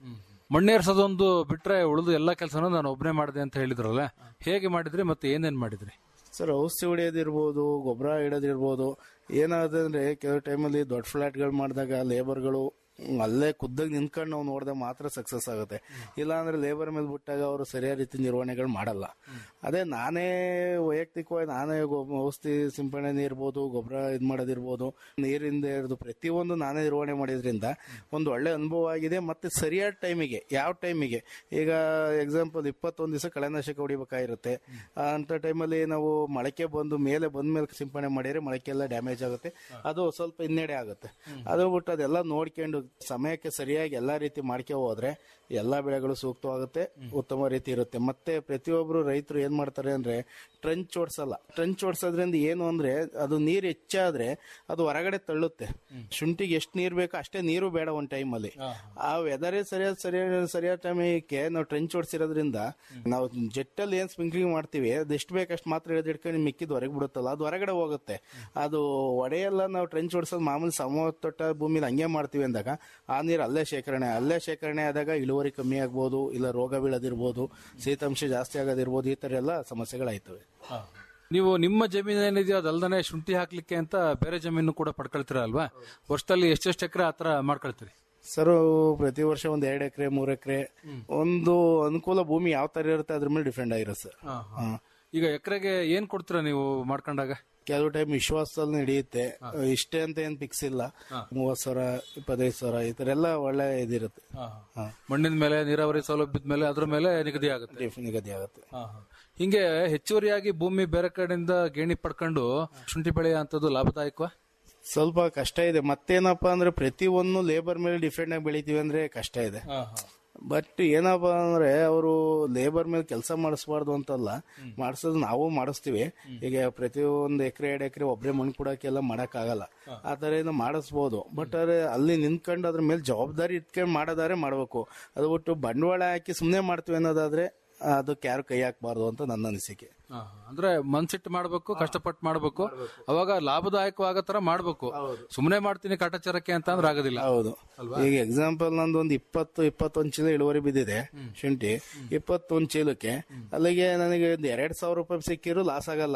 ಮಣ್ಣೇರ್ಸೋದೊಂದು ಬಿಟ್ರೆ ಉಳಿದು ಎಲ್ಲಾ ಕೆಲಸನೂ ನಾನು ಒಬ್ಬನೇ ಮಾಡಿದೆ ಅಂತ ಹೇಳಿದ್ರಲ್ಲ ಹೇಗೆ ಮಾಡಿದ್ರಿ ಮತ್ತೆ ಏನೇನ್ ಮಾಡಿದ್ರಿ ಸರ್ ಔಷಧಿ ಹೊಡೆಯೋದಿರ್ಬೋದು ಗೊಬ್ಬರ ಇಡೋದಿರ್ಬೋದು ಏನಾಗುತ್ತೆ ಅಂದ್ರೆ ಕೆಲವು ಟೈಮಲ್ಲಿ ದೊಡ್ಡ ಫ್ಲಾಟ್ಗಳು ಮಾಡಿದಾಗ ಲೇಬರ್ಗಳು ಅಲ್ಲೇ ಖುದ್ದಾಗಿ ನಿಂತ್ಕೊಂಡು ನಾವು ನೋಡಿದಾಗ ಮಾತ್ರ ಸಕ್ಸಸ್ ಆಗುತ್ತೆ ಇಲ್ಲ ಅಂದ್ರೆ ಲೇಬರ್ ಮೇಲೆ ಬಿಟ್ಟಾಗ ಅವರು ಸರಿಯಾದ ರೀತಿ ನಿರ್ವಹಣೆಗಳು ಮಾಡಲ್ಲ ಅದೇ ನಾನೇ ವೈಯಕ್ತಿಕವಾಗಿ ನಾನೇ ಗೊಬ್ಬ- ಔಷಧಿ ಸಿಂಪಡಣೆ ಇರ್ಬೋದು ಗೊಬ್ಬರ ಇದು ಮಾಡೋದಿರ್ಬೋದು ನೀರಿಂದ ಹಿಡಿದು ಪ್ರತಿಯೊಂದು ನಾನೇ ನಿರ್ವಹಣೆ ಮಾಡಿದ್ರಿಂದ ಒಂದು ಒಳ್ಳೆ ಅನುಭವ ಆಗಿದೆ ಮತ್ತೆ ಸರಿಯಾದ ಟೈಮಿಗೆ ಯಾವ ಟೈಮಿಗೆ ಈಗ ಎಕ್ಸಾಂಪಲ್ ಇಪ್ಪತ್ತೊಂದು ದಿವಸ ಕಳೆನಾಶಕ ಹೊಡಿಬೇಕಾಗಿರುತ್ತೆ ಅಂತ ಟೈಮಲ್ಲಿ ನಾವು ಮೊಳಕೆ ಬಂದು ಮೇಲೆ ಬಂದ ಮೇಲೆ ಸಿಂಪಡಣೆ ಮಾಡಿದ್ರೆ ಮೊಳಕೆ ಎಲ್ಲ ಡ್ಯಾಮೇಜ್ ಆಗುತ್ತೆ ಅದು ಸ್ವಲ್ಪ ಹಿನ್ನಡೆ ಆಗುತ್ತೆ ಅದು ಬಿಟ್ಟು ಅದೆಲ್ಲ ನೋಡ್ಕೊಂಡು ಸಮಯಕ್ಕೆ ಸರಿಯಾಗಿ ಎಲ್ಲಾ ರೀತಿ ಮಾಡ್ಕೊ ಹೋದ್ರೆ ಎಲ್ಲಾ ಬೆಳೆಗಳು ಸೂಕ್ತವಾಗುತ್ತೆ ಉತ್ತಮ ರೀತಿ ಇರುತ್ತೆ ಮತ್ತೆ ಪ್ರತಿಯೊಬ್ರು ರೈತರು ಏನ್ ಮಾಡ್ತಾರೆ ಅಂದ್ರೆ ಟ್ರಂಚ್ ಓಡಿಸಲ್ಲ ಟ್ರಂಚ್ ಓಡಿಸೋದ್ರಿಂದ ಏನು ಅಂದ್ರೆ ಅದು ನೀರು ಹೆಚ್ಚಾದ್ರೆ ಅದು ಹೊರಗಡೆ ತಳ್ಳುತ್ತೆ ಶುಂಠಿಗೆ ಎಷ್ಟು ನೀರು ಬೇಕೋ ಅಷ್ಟೇ ನೀರು ಬೇಡ ಒಂದ್ ಟೈಮಲ್ಲಿ ಆ ವೆದರೇ ಸರಿಯಾದ ಸರಿಯಾದ ಸರಿಯಾದ ಟೈಮಿಗೆ ನಾವು ಟ್ರೆಂಚ್ ಓಡಿಸಿರೋದ್ರಿಂದ ನಾವು ಜೆಟ್ಟಲ್ಲಿ ಏನ್ ಸ್ಪ್ರಿಂಕ್ಲಿಂಗ್ ಮಾಡ್ತೀವಿ ಅದು ಎಷ್ಟು ಬೇಕಷ್ಟು ಮಾತ್ರ ಹಿಡಿದಿಟ್ಕೊಂಡು ಮಿಕ್ಕಿದ್ ಹೊರಗೆ ಬಿಡುತ್ತಲ್ಲ ಅದು ಹೊರಗಡೆ ಹೋಗುತ್ತೆ ಅದು ಒಡೆಯೆಲ್ಲ ನಾವು ಟ್ರೆಂಚ್ ಓಡಿಸೋದು ಮಾಮೂಲಿ ಸಮತಟ್ಟ ಭೂಮಿಲಿ ಹಂಗೆ ಮಾಡ್ತೀವಿ ಅಂದಾಗ ಆ ನೀರು ಅಲ್ಲೇ ಶೇಖರಣೆ ಅಲ್ಲೇ ಶೇಖರಣೆ ಆದಾಗ ಇಳುವರಿ ಕಮ್ಮಿ ಆಗ್ಬೋದು ಇಲ್ಲ ರೋಗ ಬೀಳೋದಿರ್ಬೋದು ಶೀತಾಂಶ ಜಾಸ್ತಿ ಆಗೋದಿರ್ಬೋದು ಈ ತರ ಎಲ್ಲ ಸಮಸ್ಯೆಗಳಾಯ್ತವೆ ನೀವು ನಿಮ್ಮ ಜಮೀನು ಏನಿದೆಯೋ ಅದಲ್ದನೆ ಶುಂಠಿ ಹಾಕ್ಲಿಕ್ಕೆ ಅಂತ ಬೇರೆ ಜಮೀನು ಕೂಡ ಪಡ್ಕೊಳ್ತೀರ ಅಲ್ವಾ ವರ್ಷದಲ್ಲಿ ಎಷ್ಟೆಷ್ಟು ಎಕರೆ ಆತರ ಮಾಡ್ಕೊಳ್ತೀರಿ ಸರ್ ಪ್ರತಿ ವರ್ಷ ಒಂದ್ ಎರಡ್ ಎಕರೆ ಮೂರ್ ಎಕರೆ ಒಂದು ಅನುಕೂಲ ಭೂಮಿ ಯಾವ ತರ ಇರುತ್ತೆ ಅದ್ರ ಮೇಲೆ ಡಿಪೆಂಡ್ ಆಗಿರುತ್ತೆ ಸರ್ ಹಾ. ಈಗ ಎಕರೆಗೆ ಏನ್ ಕೊಡ್ತೀರಾ ನೀವು ಮಾಡ್ಕೊಂಡಾಗ ಕೆಲವು ಟೈಮ್ ವಿಶ್ವಾಸದಲ್ಲಿ ನಡೆಯುತ್ತೆ ಇಷ್ಟೇ ಅಂತ ಏನ್ ಫಿಕ್ಸ್ ಇಲ್ಲ ಮೂವತ್ ಸಾವಿರ ಇಪ್ಪತ್ತೈದು ಸಾವಿರ ಈ ತರ ಎಲ್ಲ ಒಳ್ಳೆ ಇದಿರುತ್ತೆ ಹಾ. ಮಣ್ಣಿನ ಮೇಲೆ ನೀರಾವರಿ ಸೌಲಭ್ಯದ ಮೇಲೆ ಅದ್ರ ಮೇಲೆ ನಿಗದಿ ಆಗುತ್ತೆ ಡಿಫ್- ನಿಗದಿ ಆಗುತ್ತೆ ಹಿಂಗೆ ಹೆಚ್ಚುವರಿಯಾಗಿ ಭೂಮಿ ಬೇರೆ ಕಡೆಯಿಂದ ಗೇಣಿ ಪಡ್ಕೊಂಡು ಶುಂಠಿ ಬೆಳೆಯ ಅಂತದ್ದು ಲಾಭದಾಯಕವಾ ಸ್ವಲ್ಪ ಕಷ್ಟ ಇದೆ ಮತ್ತೇನಪ್ಪಾ ಅಂದ್ರೆ ಪ್ರತಿ ಒಂದು ಲೇಬರ್ ಮೇಲೆ ಡಿಪೆಂಡ್ ಆಗಿ ಬೆಳಿತೀವಿ ಅಂದ್ರೆ ಕಷ್ಟ ಇದೆ ಬಟ್ ಏನಪ್ಪಾ ಅಂದ್ರೆ ಅವರು ಲೇಬರ್ ಮೇಲೆ ಕೆಲಸ ಮಾಡಿಸ್ಬಾರ್ದು ಅಂತಲ್ಲ ಮಾಡಿಸೋದು ನಾವು ಮಾಡಿಸ್ತೀವಿ ಈಗ ಪ್ರತಿಯೊಂದು ಎಕರೆ ಎರಡು ಎಕರೆ ಒಬ್ಬರೇ ಮಣ್ಣು ಕೊಡಕ್ಕೆಲ್ಲ ಮಾಡಕ್ ಆಗಲ್ಲ ಆ ತರ ಏನೋ ಮಾಡಿಸ್ಬೋದು ಬಟ್ ಅದ್ರೆ ಅಲ್ಲಿ ನಿಂತ್ಕೊಂಡು ಅದ್ರ ಮೇಲೆ ಜವಾಬ್ದಾರಿ ಇಟ್ಕೊಂಡು ಮಾಡೋದಾದ್ರೆ ಮಾಡ್ಬೇಕು ಅದು ಬಿಟ್ಟು ಬಂಡವಾಳ ಹಾಕಿ ಸುಮ್ಮನೆ ಮಾಡ್ತೀವಿ ಅನ್ನೋದಾದ್ರೆ ಅದಕ್ಕೆ ಯಾರು ಕೈ ಹಾಕ್ಬಾರ್ದು ಅಂತ ನನ್ನ ಅನಿಸಿಕೆ ಅಂದ್ರೆ ಮನ್ಸಿಟ್ಟು ಮಾಡ್ಬೇಕು ಕಷ್ಟಪಟ್ಟು ಮಾಡ್ಬೇಕು ಅವಾಗ ಲಾಭದಾಯಕವಾಗೋ ತರ ಮಾಡ್ಬೇಕು ಸುಮ್ಮನೆ ಮಾಡ್ತೀನಿ ಕಾಟಾಚಾರಕ್ಕೆ ಅಂತ ಅಂದ್ರೆ ಆಗೋದಿಲ್ಲ ಹೌದು ಈಗ ಎಕ್ಸಾಂಪಲ್ ನಂದು ಒಂದು ಇಪ್ಪತ್ತು ಇಪ್ಪತ್ತೊಂದು ಚೀಲ ಇಳುವರಿ ಬಿದ್ದಿದೆ ಶುಂಠಿ ಇಪ್ಪತ್ತೊಂದು ಚೀಲಕ್ಕೆ ಅಲ್ಲಿಗೆ ನನಗೆ ಒಂದು ಎರಡ್ ಸಾವಿರ ರೂಪಾಯಿ ಸಿಕ್ಕಿರು ಲಾಸ್ ಆಗಲ್ಲ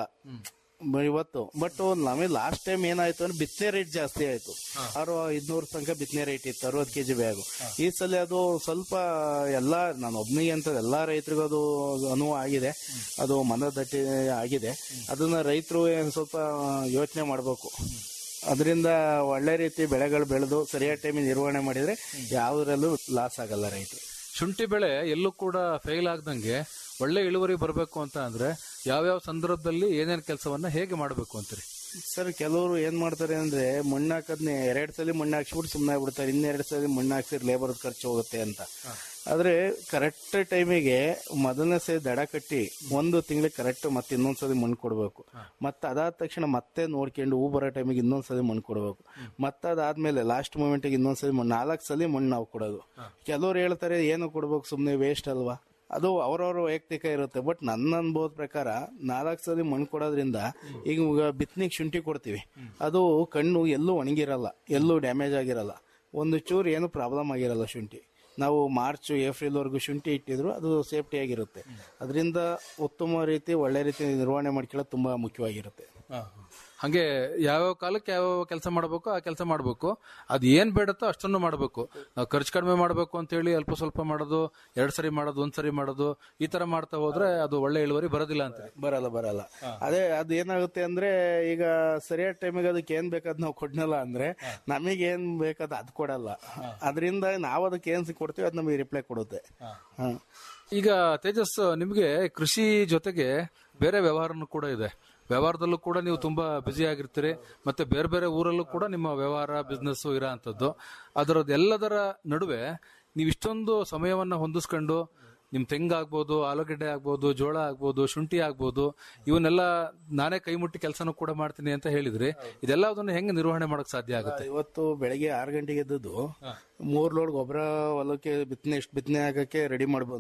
ಬ- ಇವತ್ತು ಬಟ್ ನಮಗೆ ಲಾಸ್ಟ್ ಟೈಮ್ ಏನಾಯ್ತು ಅಂದ್ರೆ ಬಿತ್ತನೆ ರೇಟ್ ಜಾಸ್ತಿ ಆಯ್ತು ಆರು ಐದ್ನೂರು ತನಕ ಬಿತ್ತನೆ ರೇಟ್ ಇತ್ತು ಅರವತ್ತು ಕೆಜಿ ಬ್ಯಾಗು ಈ ಸಲ ಅದು ಸ್ವಲ್ಪ ಎಲ್ಲಾ ನಾನು ಒಬ್ನಿಗೆ ಅಂತ ಎಲ್ಲಾ ರೈತರಿಗೂ ಅದು ಅನುವು ಆಗಿದೆ ಅದು ಮನದಟ್ಟಿ ಆಗಿದೆ ಅದನ್ನ ರೈತರು ಸ್ವಲ್ಪ ಯೋಚನೆ ಮಾಡಬೇಕು ಅದರಿಂದ ಒಳ್ಳೆ ರೀತಿ ಬೆಳೆಗಳು ಬೆಳೆದು ಸರಿಯಾದ ಟೈಮಿಗೆ ನಿರ್ವಹಣೆ ಮಾಡಿದ್ರೆ ಯಾವುದ್ರಲ್ಲೂ ಲಾಸ್ ಆಗಲ್ಲ ರೈತರು ಶುಂಠಿ ಬೆಳೆ ಎಲ್ಲೂ ಕೂಡ ಫೇಲ್ ಆಗ್ದಂಗೆ ಒಳ್ಳೆ ಇಳುವರಿ ಬರಬೇಕು ಅಂತ ಅಂದ್ರೆ ಯಾವ್ಯಾವ ಸಂದರ್ಭದಲ್ಲಿ ಏನೇನ್ ಕೆಲಸವನ್ನ ಹೇಗೆ ಮಾಡಬೇಕು ಅಂತೀರಿ ಸರ್ ಕೆಲವರು ಏನ್ ಮಾಡ್ತಾರೆ ಅಂದ್ರೆ ಮಣ್ಣು ಹಾಕದ್ನೆ ಎರಡ್ ಸಲ ಮಣ್ಣು ಹಾಕ್ಸ್ಬಿಟ್ಟು ಸುಮ್ಮನೆ ಆಗ್ಬಿಡ್ತಾರೆ ಇನ್ನೆರಡು ಸಲ ಮಣ್ಣು ಹಾಕ್ಸಿದ್ರೆ ಲೇಬರ್ ಖರ್ಚು ಹೋಗುತ್ತೆ ಅಂತ ಆದ್ರೆ ಕರೆಕ್ಟ್ ಟೈಮಿಗೆ ಮೊದಲನೇ ಸಲ ದಡ ಕಟ್ಟಿ ಒಂದು ತಿಂಗಳಿಗೆ ಕರೆಕ್ಟ್ ಮತ್ತೆ ಇನ್ನೊಂದ್ಸಲಿ ಮಣ್ಣು ಕೊಡಬೇಕು ಮತ್ತೆ ಅದಾದ ತಕ್ಷಣ ಮತ್ತೆ ನೋಡ್ಕೊಂಡು ಹೂ ಬರೋ ಟೈಮಿಗೆ ಇನ್ನೊಂದ್ಸಲಿ ಮಣ್ಣು ಕೊಡಬೇಕು ಮತ್ತೆ ಅದಾದ್ಮೇಲೆ ಲಾಸ್ಟ್ ಮೂಮೆಂಟಿಗೆ ಇನ್ನೊಂದ್ಸಲಿ ಮಣ್ಣು ನಾಲ್ಕು ಸಲ ಮಣ್ಣು ನಾವು ಕೊಡೋದು ಕೆಲವ್ರು ಹೇಳ್ತಾರೆ ಏನು ಕೊಡ್ಬೇಕು ಸುಮ್ಮನೆ ವೇಸ್ಟ್ ಅಲ್ವಾ ಅದು ಅವ್ರವ್ರ ವೈಯಕ್ತಿಕ ಇರುತ್ತೆ ಬಟ್ ನನ್ನ ಅನ್ಬೋದ ಪ್ರಕಾರ ನಾಲ್ಕು ಸಲ ಮಣ್ಣು ಕೊಡೋದ್ರಿಂದ ಈಗ ಬಿತ್ತನಿಗೆ ಶುಂಠಿ ಕೊಡ್ತೀವಿ ಅದು ಕಣ್ಣು ಎಲ್ಲೂ ಒಣಗಿರಲ್ಲ ಎಲ್ಲೂ ಡ್ಯಾಮೇಜ್ ಆಗಿರಲ್ಲ ಒಂದು ಚೂರು ಏನು ಪ್ರಾಬ್ಲಮ್ ಆಗಿರಲ್ಲ ಶುಂಠಿ ನಾವು ಮಾರ್ಚ್ ಏಪ್ರಿಲ್ ವರೆಗೂ ಶುಂಠಿ ಇಟ್ಟಿದ್ರು ಅದು ಸೇಫ್ಟಿ ಆಗಿರುತ್ತೆ ಅದರಿಂದ ಉತ್ತಮ ರೀತಿ ಒಳ್ಳೆ ರೀತಿ ನಿರ್ವಹಣೆ ಮಾಡ್ಕೊಳ್ಳೋದು ತುಂಬಾ ಮುಖ್ಯವಾಗಿರುತ್ತೆ ಹಂಗೆ ಯಾವ್ಯಾವ ಕಾಲಕ್ಕೆ ಯಾವ ಕೆಲಸ ಮಾಡಬೇಕು ಆ ಕೆಲಸ ಮಾಡಬೇಕು ಅದು ಏನ್ ಬೇಡತ್ತೋ ಅಷ್ಟನ್ನು ಮಾಡಬೇಕು ನಾವು ಖರ್ಚು ಕಡಿಮೆ ಮಾಡಬೇಕು ಅಂತ ಹೇಳಿ ಅಲ್ಪ ಸ್ವಲ್ಪ ಮಾಡೋದು ಎರಡ್ ಸರಿ ಮಾಡೋದು ಒಂದ್ ಸರಿ ಮಾಡೋದು ಈ ತರ ಮಾಡ್ತಾ ಹೋದ್ರೆ ಅದು ಒಳ್ಳೆ ಇಳುವರಿ ಬರೋದಿಲ್ಲ ಅಂತ ಬರಲ್ಲ ಬರಲ್ಲ ಅದೇ ಅದು ಏನಾಗುತ್ತೆ ಅಂದ್ರೆ ಈಗ ಸರಿಯಾದ ಟೈಮಿಗೆ ಅದಕ್ಕೆ ಏನ್ ಬೇಕಾದ್ ನಾವು ಕೊಡ್ನಲ್ಲ ಅಂದ್ರೆ ನಮಗೆ ಏನ್ ಬೇಕಾದ ಅದ್ ಕೊಡಲ್ಲ ಅದರಿಂದ ನಾವು ಅದಕ್ಕೆ ಏನ್ ಕೊಡ್ತೀವಿ ಅದ್ ನಮಗೆ ರಿಪ್ಲೈ ಕೊಡುತ್ತೆ ಹ. ಈಗ ತೇಜಸ್ ನಿಮ್ಗೆ ಕೃಷಿ ಜೊತೆಗೆ ಬೇರೆ ವ್ಯವಹಾರನೂ ಕೂಡ ಇದೆ ವ್ಯವಹಾರದಲ್ಲೂ ಕೂಡ ನೀವು ತುಂಬಾ ಬ್ಯುಸಿ ಆಗಿರ್ತೀರಿ ಮತ್ತೆ ಬೇರೆ ಬೇರೆ ಊರಲ್ಲೂ ಕೂಡ ನಿಮ್ಮ ವ್ಯವಹಾರ ಬಿಸ್ನೆಸ್ ಇರೋ ಅಂತದ್ದು ಅದರದ್ದು ಎಲ್ಲದರ ನಡುವೆ ನೀವು ಇಷ್ಟೊಂದು ಸಮಯವನ್ನ ಹೊಂದಿಸ್ಕೊಂಡು ನಿಮ್ ತೆಂಗಾಗ್ಬೋದು ಆಲೂಗಡ್ಡೆ ಆಗ್ಬೋದು ಜೋಳ ಆಗ್ಬೋದು ಶುಂಠಿ ಆಗ್ಬೋದು ಇವನ್ನೆಲ್ಲ ನಾನೇ ಕೈ ಮುಟ್ಟಿ ಕೆಲಸನೂ ಕೂಡ ಮಾಡ್ತೀನಿ ಅಂತ ಹೇಳಿದ್ರಿ ಇದೆಲ್ಲದನ್ನು ಹೆಂಗೆ ನಿರ್ವಹಣೆ ಮಾಡಕ್ ಸಾಧ್ಯ ಆಗುತ್ತೆ ಇವತ್ತು ಬೆಳಿಗ್ಗೆ ಆರು ಗಂಟೆಗೆ ಎದ್ದದ್ದು ಮೂರ್ ಲೋಡ್ ಗೊಬ್ಬರ ಹೊಲಕ್ಕೆ ಬಿತ್ತನೆ ಎಷ್ಟು ಬಿತ್ತನೆ ಹಾಕಕ್ಕೆ ರೆಡಿ ಮಾಡಿ ಬಂದು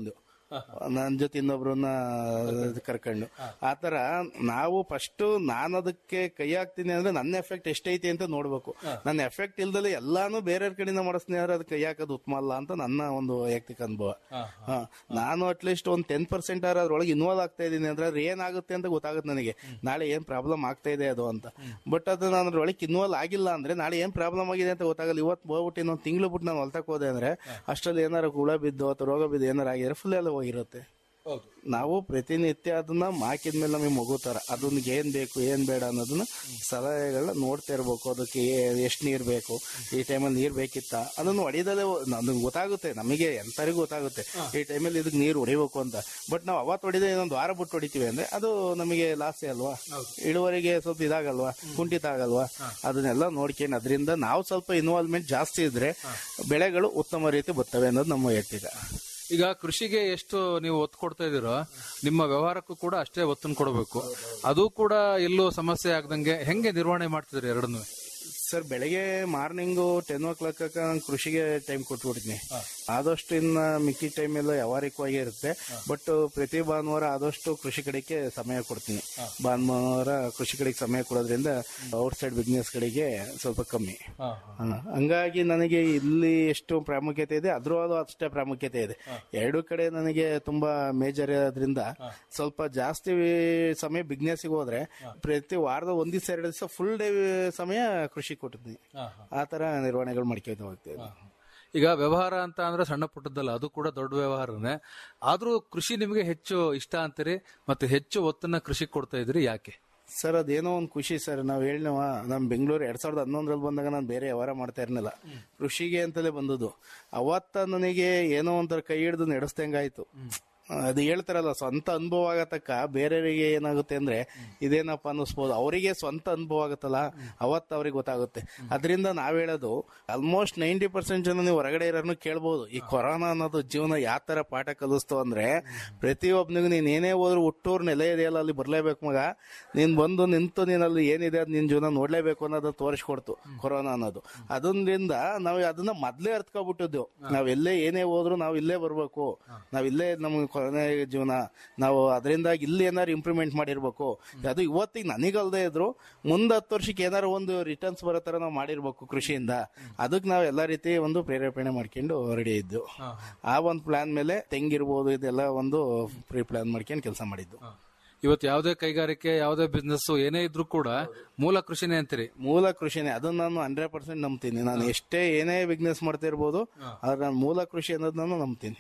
ನನ್ನ ಜೊತೆ ಇನ್ನೊಬ್ರನ್ನ ಕರ್ಕೊಂಡು ಆತರ ನಾವು ಫಸ್ಟ್ ನಾನು ಅದಕ್ಕೆ ಕೈ ಹಾಕ್ತೀನಿ ಅಂದ್ರೆ ನನ್ನ ಎಫೆಕ್ಟ್ ಎಷ್ಟೈತಿ ಅಂತ ನೋಡ್ಬೇಕು ನನ್ನ ಎಫೆಕ್ಟ್ ಇಲ್ದಲೆ ಎಲ್ಲಾನು ಬೇರೆಯವ್ರ ಕಡೆಯಿಂದ ಮಾಡಿಸ್ತೀನಿ ಅಂದ್ರೆ ಅದಕ್ಕೆ ಕೈ ಹಾಕೋದು ಉತ್ತಮ ಅಲ್ಲ ಅಂತ ನನ್ನ ಒಂದು ವೈಯಕ್ತಿಕ ಅನುಭವ ಹಾ. ನಾನು ಅಟ್ಲೀಸ್ಟ್ ಒಂದ್ ಟೆನ್ ಪರ್ಸೆಂಟ್ ಅದ್ರೊಳಗೆ ಇನ್ವಾಲ್ವ್ ಆಗ್ತಾ ಇದ್ದೀನಿ ಅಂದ್ರೆ ಅದ್ರ ಏನಾಗುತ್ತೆ ಅಂತ ಗೊತ್ತಾಗುತ್ತೆ ನನಗೆ ನಾಳೆ ಏನ್ ಪ್ರಾಬ್ಲಮ್ ಆಗ್ತಾ ಇದೆ ಅದು ಅಂತ ಬಟ್ ಅದು ನಾನು ಅದ್ರೊಳಗೆ ಇನ್ವಾಲ್ವ್ ಆಗಿಲ್ಲ ಅಂದ್ರೆ ನಾಳೆ ಏನ್ ಪ್ರಾಬ್ಲಮ್ ಆಗಿದೆ ಅಂತ ಗೊತ್ತಾಗಲ್ಲ ಇವತ್ತು ಹೋಗ್ಬಿಟ್ಟು ಇನ್ನೊಂದು ತಿಂಗಳು ಬಿಟ್ಟು ನಾನು ಹೊಲ್ತಕ್ ಹೋದೆ ಅಂದ್ರೆ ಅಷ್ಟರಲ್ಲಿ ಏನಾರ ಹುಳ ಬಿದ್ದು ಅಥವಾ ರೋಗ ಬಿದ್ದು ಏನಾರ ಆಗಿದ್ರೆ ಫುಲ್ ಎಲ್ಲ ಹೋಗಿರುತ್ತೆ ನಾವು ಪ್ರತಿನಿತ್ಯ ಅದನ್ನ ಮಾಕಿದ್ಮೇಲೆ ನಮಗೆ ಮಗು ತರ ಅದನ್ನ ಏನ್ ಬೇಕು ಏನ್ ಬೇಡ ಅನ್ನೋದನ್ನ ಸಲಹೆಗಳನ್ನ ನೋಡ್ತಾ ಇರ್ಬೇಕು ಅದಕ್ಕೆ ಎಷ್ಟು ನೀರ್ ಬೇಕು ಈ ಟೈಮಲ್ಲಿ ನೀರ್ ಬೇಕಿತ್ತ ಅದನ್ನ ಹೊಡಿದಲ್ಲೇ ನಮ್ಗೆ ಗೊತ್ತಾಗುತ್ತೆ ನಮಗೆ ಎಂತರಿಗೂ ಗೊತ್ತಾಗುತ್ತೆ ಈ ಟೈಮಲ್ಲಿ ಇದಕ್ಕೆ ನೀರು ಹೊಡಿಬೇಕು ಅಂತ ಬಟ್ ನಾವು ಅವತ್ತು ಹೊಡಿದೆ ಇನ್ನೊಂದು ವಾರ ಬಿಟ್ಟು ಹೊಡಿತೀವಿ ಅಂದ್ರೆ ಅದು ನಮಗೆ ಲಾಸೆ ಅಲ್ವಾ ಇಳುವರಿಗೆ ಸ್ವಲ್ಪ ಇದಾಗಲ್ವಾ ಕುಂಠಿತ ಆಗಲ್ವಾ ಅದನ್ನೆಲ್ಲ ನೋಡ್ಕೊಂಡು ಅದರಿಂದ ನಾವು ಸ್ವಲ್ಪ ಇನ್ವಾಲ್ವ್ಮೆಂಟ್ ಜಾಸ್ತಿ ಇದ್ರೆ ಬೆಳೆಗಳು ಉತ್ತಮ ರೀತಿ ಬರ್ತವೆ ಅನ್ನೋದು ನಮ್ಮ ವೈಯಕ್ತಿಕ ಈಗ ಕೃಷಿಗೆ ಎಷ್ಟು ನೀವು ಒತ್ತು ಕೊಡ್ತಾ ಇದೀರೋ ನಿಮ್ಮ ವ್ಯವಹಾರಕ್ಕೂ ಕೂಡ ಅಷ್ಟೇ ಒತ್ತನ್ನು ಕೊಡಬೇಕು ಅದು ಕೂಡ ಎಲ್ಲೂ ಸಮಸ್ಯೆ ಆಗದಂಗೆ ಹೆಂಗೆ ನಿರ್ವಹಣೆ ಮಾಡ್ತಿದ್ರಿ ಎರಡನ್ನೂ ಸರ್ ಬೆಳಗ್ಗೆ ಮಾರ್ನಿಂಗು ಟೆನ್ ಓ ಕ್ಲಾಕ್ ನಾನು ಕೃಷಿಗೆ ಟೈಮ್ ಕೊಟ್ಬಿಡ್ತೀನಿ ಆದಷ್ಟು ಇನ್ನ ಮಿಕ್ಕಿ ಟೈಮ್ ಎಲ್ಲ ವ್ಯವಹಾರಿಕವಾಗಿ ಇರುತ್ತೆ ಬಟ್ ಪ್ರತಿ ಭಾನುವಾರ ಆದಷ್ಟು ಕೃಷಿ ಕಡೆಗೆ ಸಮಯ ಕೊಡ್ತೀನಿ ಭಾನುವಾರ ಕೃಷಿ ಕಡೆಗೆ ಸಮಯ ಕೊಡೋದ್ರಿಂದ ಔಟ್ ಸೈಡ್ ಬಿಸ್ನೆಸ್ ಕಡೆಗೆ ಸ್ವಲ್ಪ ಕಮ್ಮಿ ಹಾ. ಹಂಗಾಗಿ ನನಗೆ ಇಲ್ಲಿ ಎಷ್ಟು ಪ್ರಾಮುಖ್ಯತೆ ಇದೆ ಅದ್ರಲ್ಲೂ ಅಷ್ಟೇ ಪ್ರಾಮುಖ್ಯತೆ ಇದೆ ಎರಡು ಕಡೆ ನನಗೆ ತುಂಬಾ ಮೇಜರ್ ಇರೋದ್ರಿಂದ ಸ್ವಲ್ಪ ಜಾಸ್ತಿ ಸಮಯ ಬಿಸ್ನೆಸ್ಗೆ ಹೋದ್ರೆ ಪ್ರತಿ ವಾರದ ಒಂದ್ ದಿವಸ ಎರಡು ದಿವಸ ಫುಲ್ ಡೇ ಸಮಯ ಕೃಷಿ ಕೊಟ್ಟಿದ್ದೀನಿ ಆ ತರ ನಿರ್ವಹಣೆಗಳು ಮಾಡ್ಕೊತ ಹೋಗ್ತೇವೆ ಈಗ ವ್ಯವಹಾರ ಅಂತ ಅಂದ್ರೆ ಸಣ್ಣ ಪುಟ್ಟದ್ದಲ್ಲ ಅದು ಕೂಡ ದೊಡ್ಡ ವ್ಯವಹಾರನೇ ಆದ್ರೂ ಕೃಷಿ ನಿಮಗೆ ಹೆಚ್ಚು ಇಷ್ಟ ಅಂತೀರಿ ಮತ್ತೆ ಹೆಚ್ಚು ಒತ್ತನ್ನ ಕೃಷಿ ಕೊಡ್ತಾ ಇದ್ರಿ ಯಾಕೆ ಸರ್ ಅದೇನೋ ಒಂದು ಖುಷಿ ಸರ್ ನಾವ್ ಹೇಳಿನವ ನಮ್ ಬೆಂಗಳೂರು ಎರಡ್ ಸಾವಿರದ ಹನ್ನೊಂದರಲ್ಲಿ ಬಂದಾಗ ನಾನು ಬೇರೆ ವ್ಯವಹಾರ ಮಾಡ್ತಾ ಇರ್ಲಿಲ್ಲ ಕೃಷಿಗೆ ಅಂತಲೇ ಬಂದದ್ದು ಅವತ್ತ ನನಗೆ ಏನೋ ಒಂಥರ ಕೈ ಹಿಡಿದು ನಡೆಸ್ದಂಗಾಯ್ತು ಅದು ಹೇಳ್ತಾರಲ್ಲ ಸ್ವಂತ ಅನುಭವ ಆಗತಕ್ಕ ಬೇರೆಯವರಿಗೆ ಏನಾಗುತ್ತೆ ಅಂದ್ರೆ ಇದೇನಪ್ಪ ಅನ್ನಿಸ್ಬೋದು ಅವರಿಗೆ ಸ್ವಂತ ಅನುಭವ ಆಗುತ್ತಲ್ಲ ಅವತ್ತು ಅವ್ರಿಗೆ ಗೊತ್ತಾಗುತ್ತೆ ಅದರಿಂದ ನಾವ್ ಹೇಳೋದು ಆಲ್ಮೋಸ್ಟ್ ನೈಂಟಿ ಪರ್ಸೆಂಟ್ ಜನ ನೀವು ಹೊರಗಡೆ ಇರೋರ್ನು ಕೇಳ್ಬೋದು ಈ ಕೊರೋನಾ ಅನ್ನೋದು ಜೀವನ ಯಾವ ತರ ಪಾಠ ಕಲಿಸ್ತು ಅಂದ್ರೆ ಪ್ರತಿಯೊಬ್ಬನಿಗೂ ನೀನ್ ಏನೇ ಹೋದ್ರು ಹುಟ್ಟೂರ್ ನೆಲೆ ಇದೆಯಲ್ಲ ಅಲ್ಲಿ ಬರ್ಲೇಬೇಕು ಮಗ ನೀನ್ ಬಂದು ನಿಂತು ನೀನ್ ಅಲ್ಲಿ ಏನಿದೆ ಅದ್ ನಿನ್ ಜೀವನ ನೋಡ್ಲೇಬೇಕು ಅನ್ನೋದು ತೋರಿಸ್ಕೊಡ್ತು ಕೊರೋನಾ ಅನ್ನೋದು ಅದರಿಂದ ನಾವು ಅದನ್ನ ಮೊದ್ಲೇ ಅರ್ತ್ಕೊಬಿಟ್ಟಿದ್ವು ನಾವ್ ಎಲ್ಲೇ ಏನೇ ಹೋದ್ರು ನಾವು ಇಲ್ಲೇ ಬರ್ಬೇಕು ನಾವ್ ಇಲ್ಲೇ ನಮ್ಗೆ ಕೊನೆ ಜೀವನ ನಾವು ಅದರಿಂದ ಇಲ್ಲಿ ಏನಾರು ಇಂಪ್ರೂವ್ಮೆಂಟ್ ಮಾಡಿರ್ಬೇಕು ಅದು ಇವತ್ತಿಗೆ ನನಗಲ್ದೇ ಇದ್ರು ಮುಂದ್ ಹತ್ತು ವರ್ಷಕ್ಕೆ ಏನಾರು ಒಂದು ರಿಟರ್ನ್ಸ್ ಬರೋ ತರ ನಾವು ಮಾಡಿರ್ಬೇಕು ಕೃಷಿಯಿಂದ ಅದಕ್ಕೆ ನಾವು ಎಲ್ಲಾ ರೀತಿ ಒಂದು ಪ್ರೇರೇಪಣೆ ಮಾಡ್ಕೊಂಡು ರೆಡಿ ಇದ್ದು ಆ ಒಂದು ಪ್ಲಾನ್ ಮೇಲೆ ತೆಂಗಿರ್ಬೋದು ಇದೆಲ್ಲ ಒಂದು ಪ್ರೀ ಪ್ಲಾನ್ ಮಾಡ್ಕೊಂಡು ಕೆಲಸ ಮಾಡಿದ್ದು ಇವತ್ತು ಯಾವುದೇ ಕೈಗಾರಿಕೆ ಯಾವುದೇ ಬಿಸ್ನೆಸ್ ಏನೇ ಇದ್ರೂ ಕೂಡ ಮೂಲ ಕೃಷಿನೇ ಅಂತೀರಿ ಮೂಲ ಕೃಷಿನೇ ಅದನ್ನ ನಾನು ಹಂಡ್ರೆಡ್ ಪರ್ಸೆಂಟ್ ನಂಬ್ತೀನಿ ನಾನು ಎಷ್ಟೇ ಏನೇ ಬಿಸ್ನೆಸ್ ಮಾಡ್ತಾ ಇರ್ಬೋದು ಆದ್ರೆ ನಾನು ಮೂಲ ಕೃಷಿ ಅನ್ನೋದು ನಾನು ನಂಬ್ತೀನಿ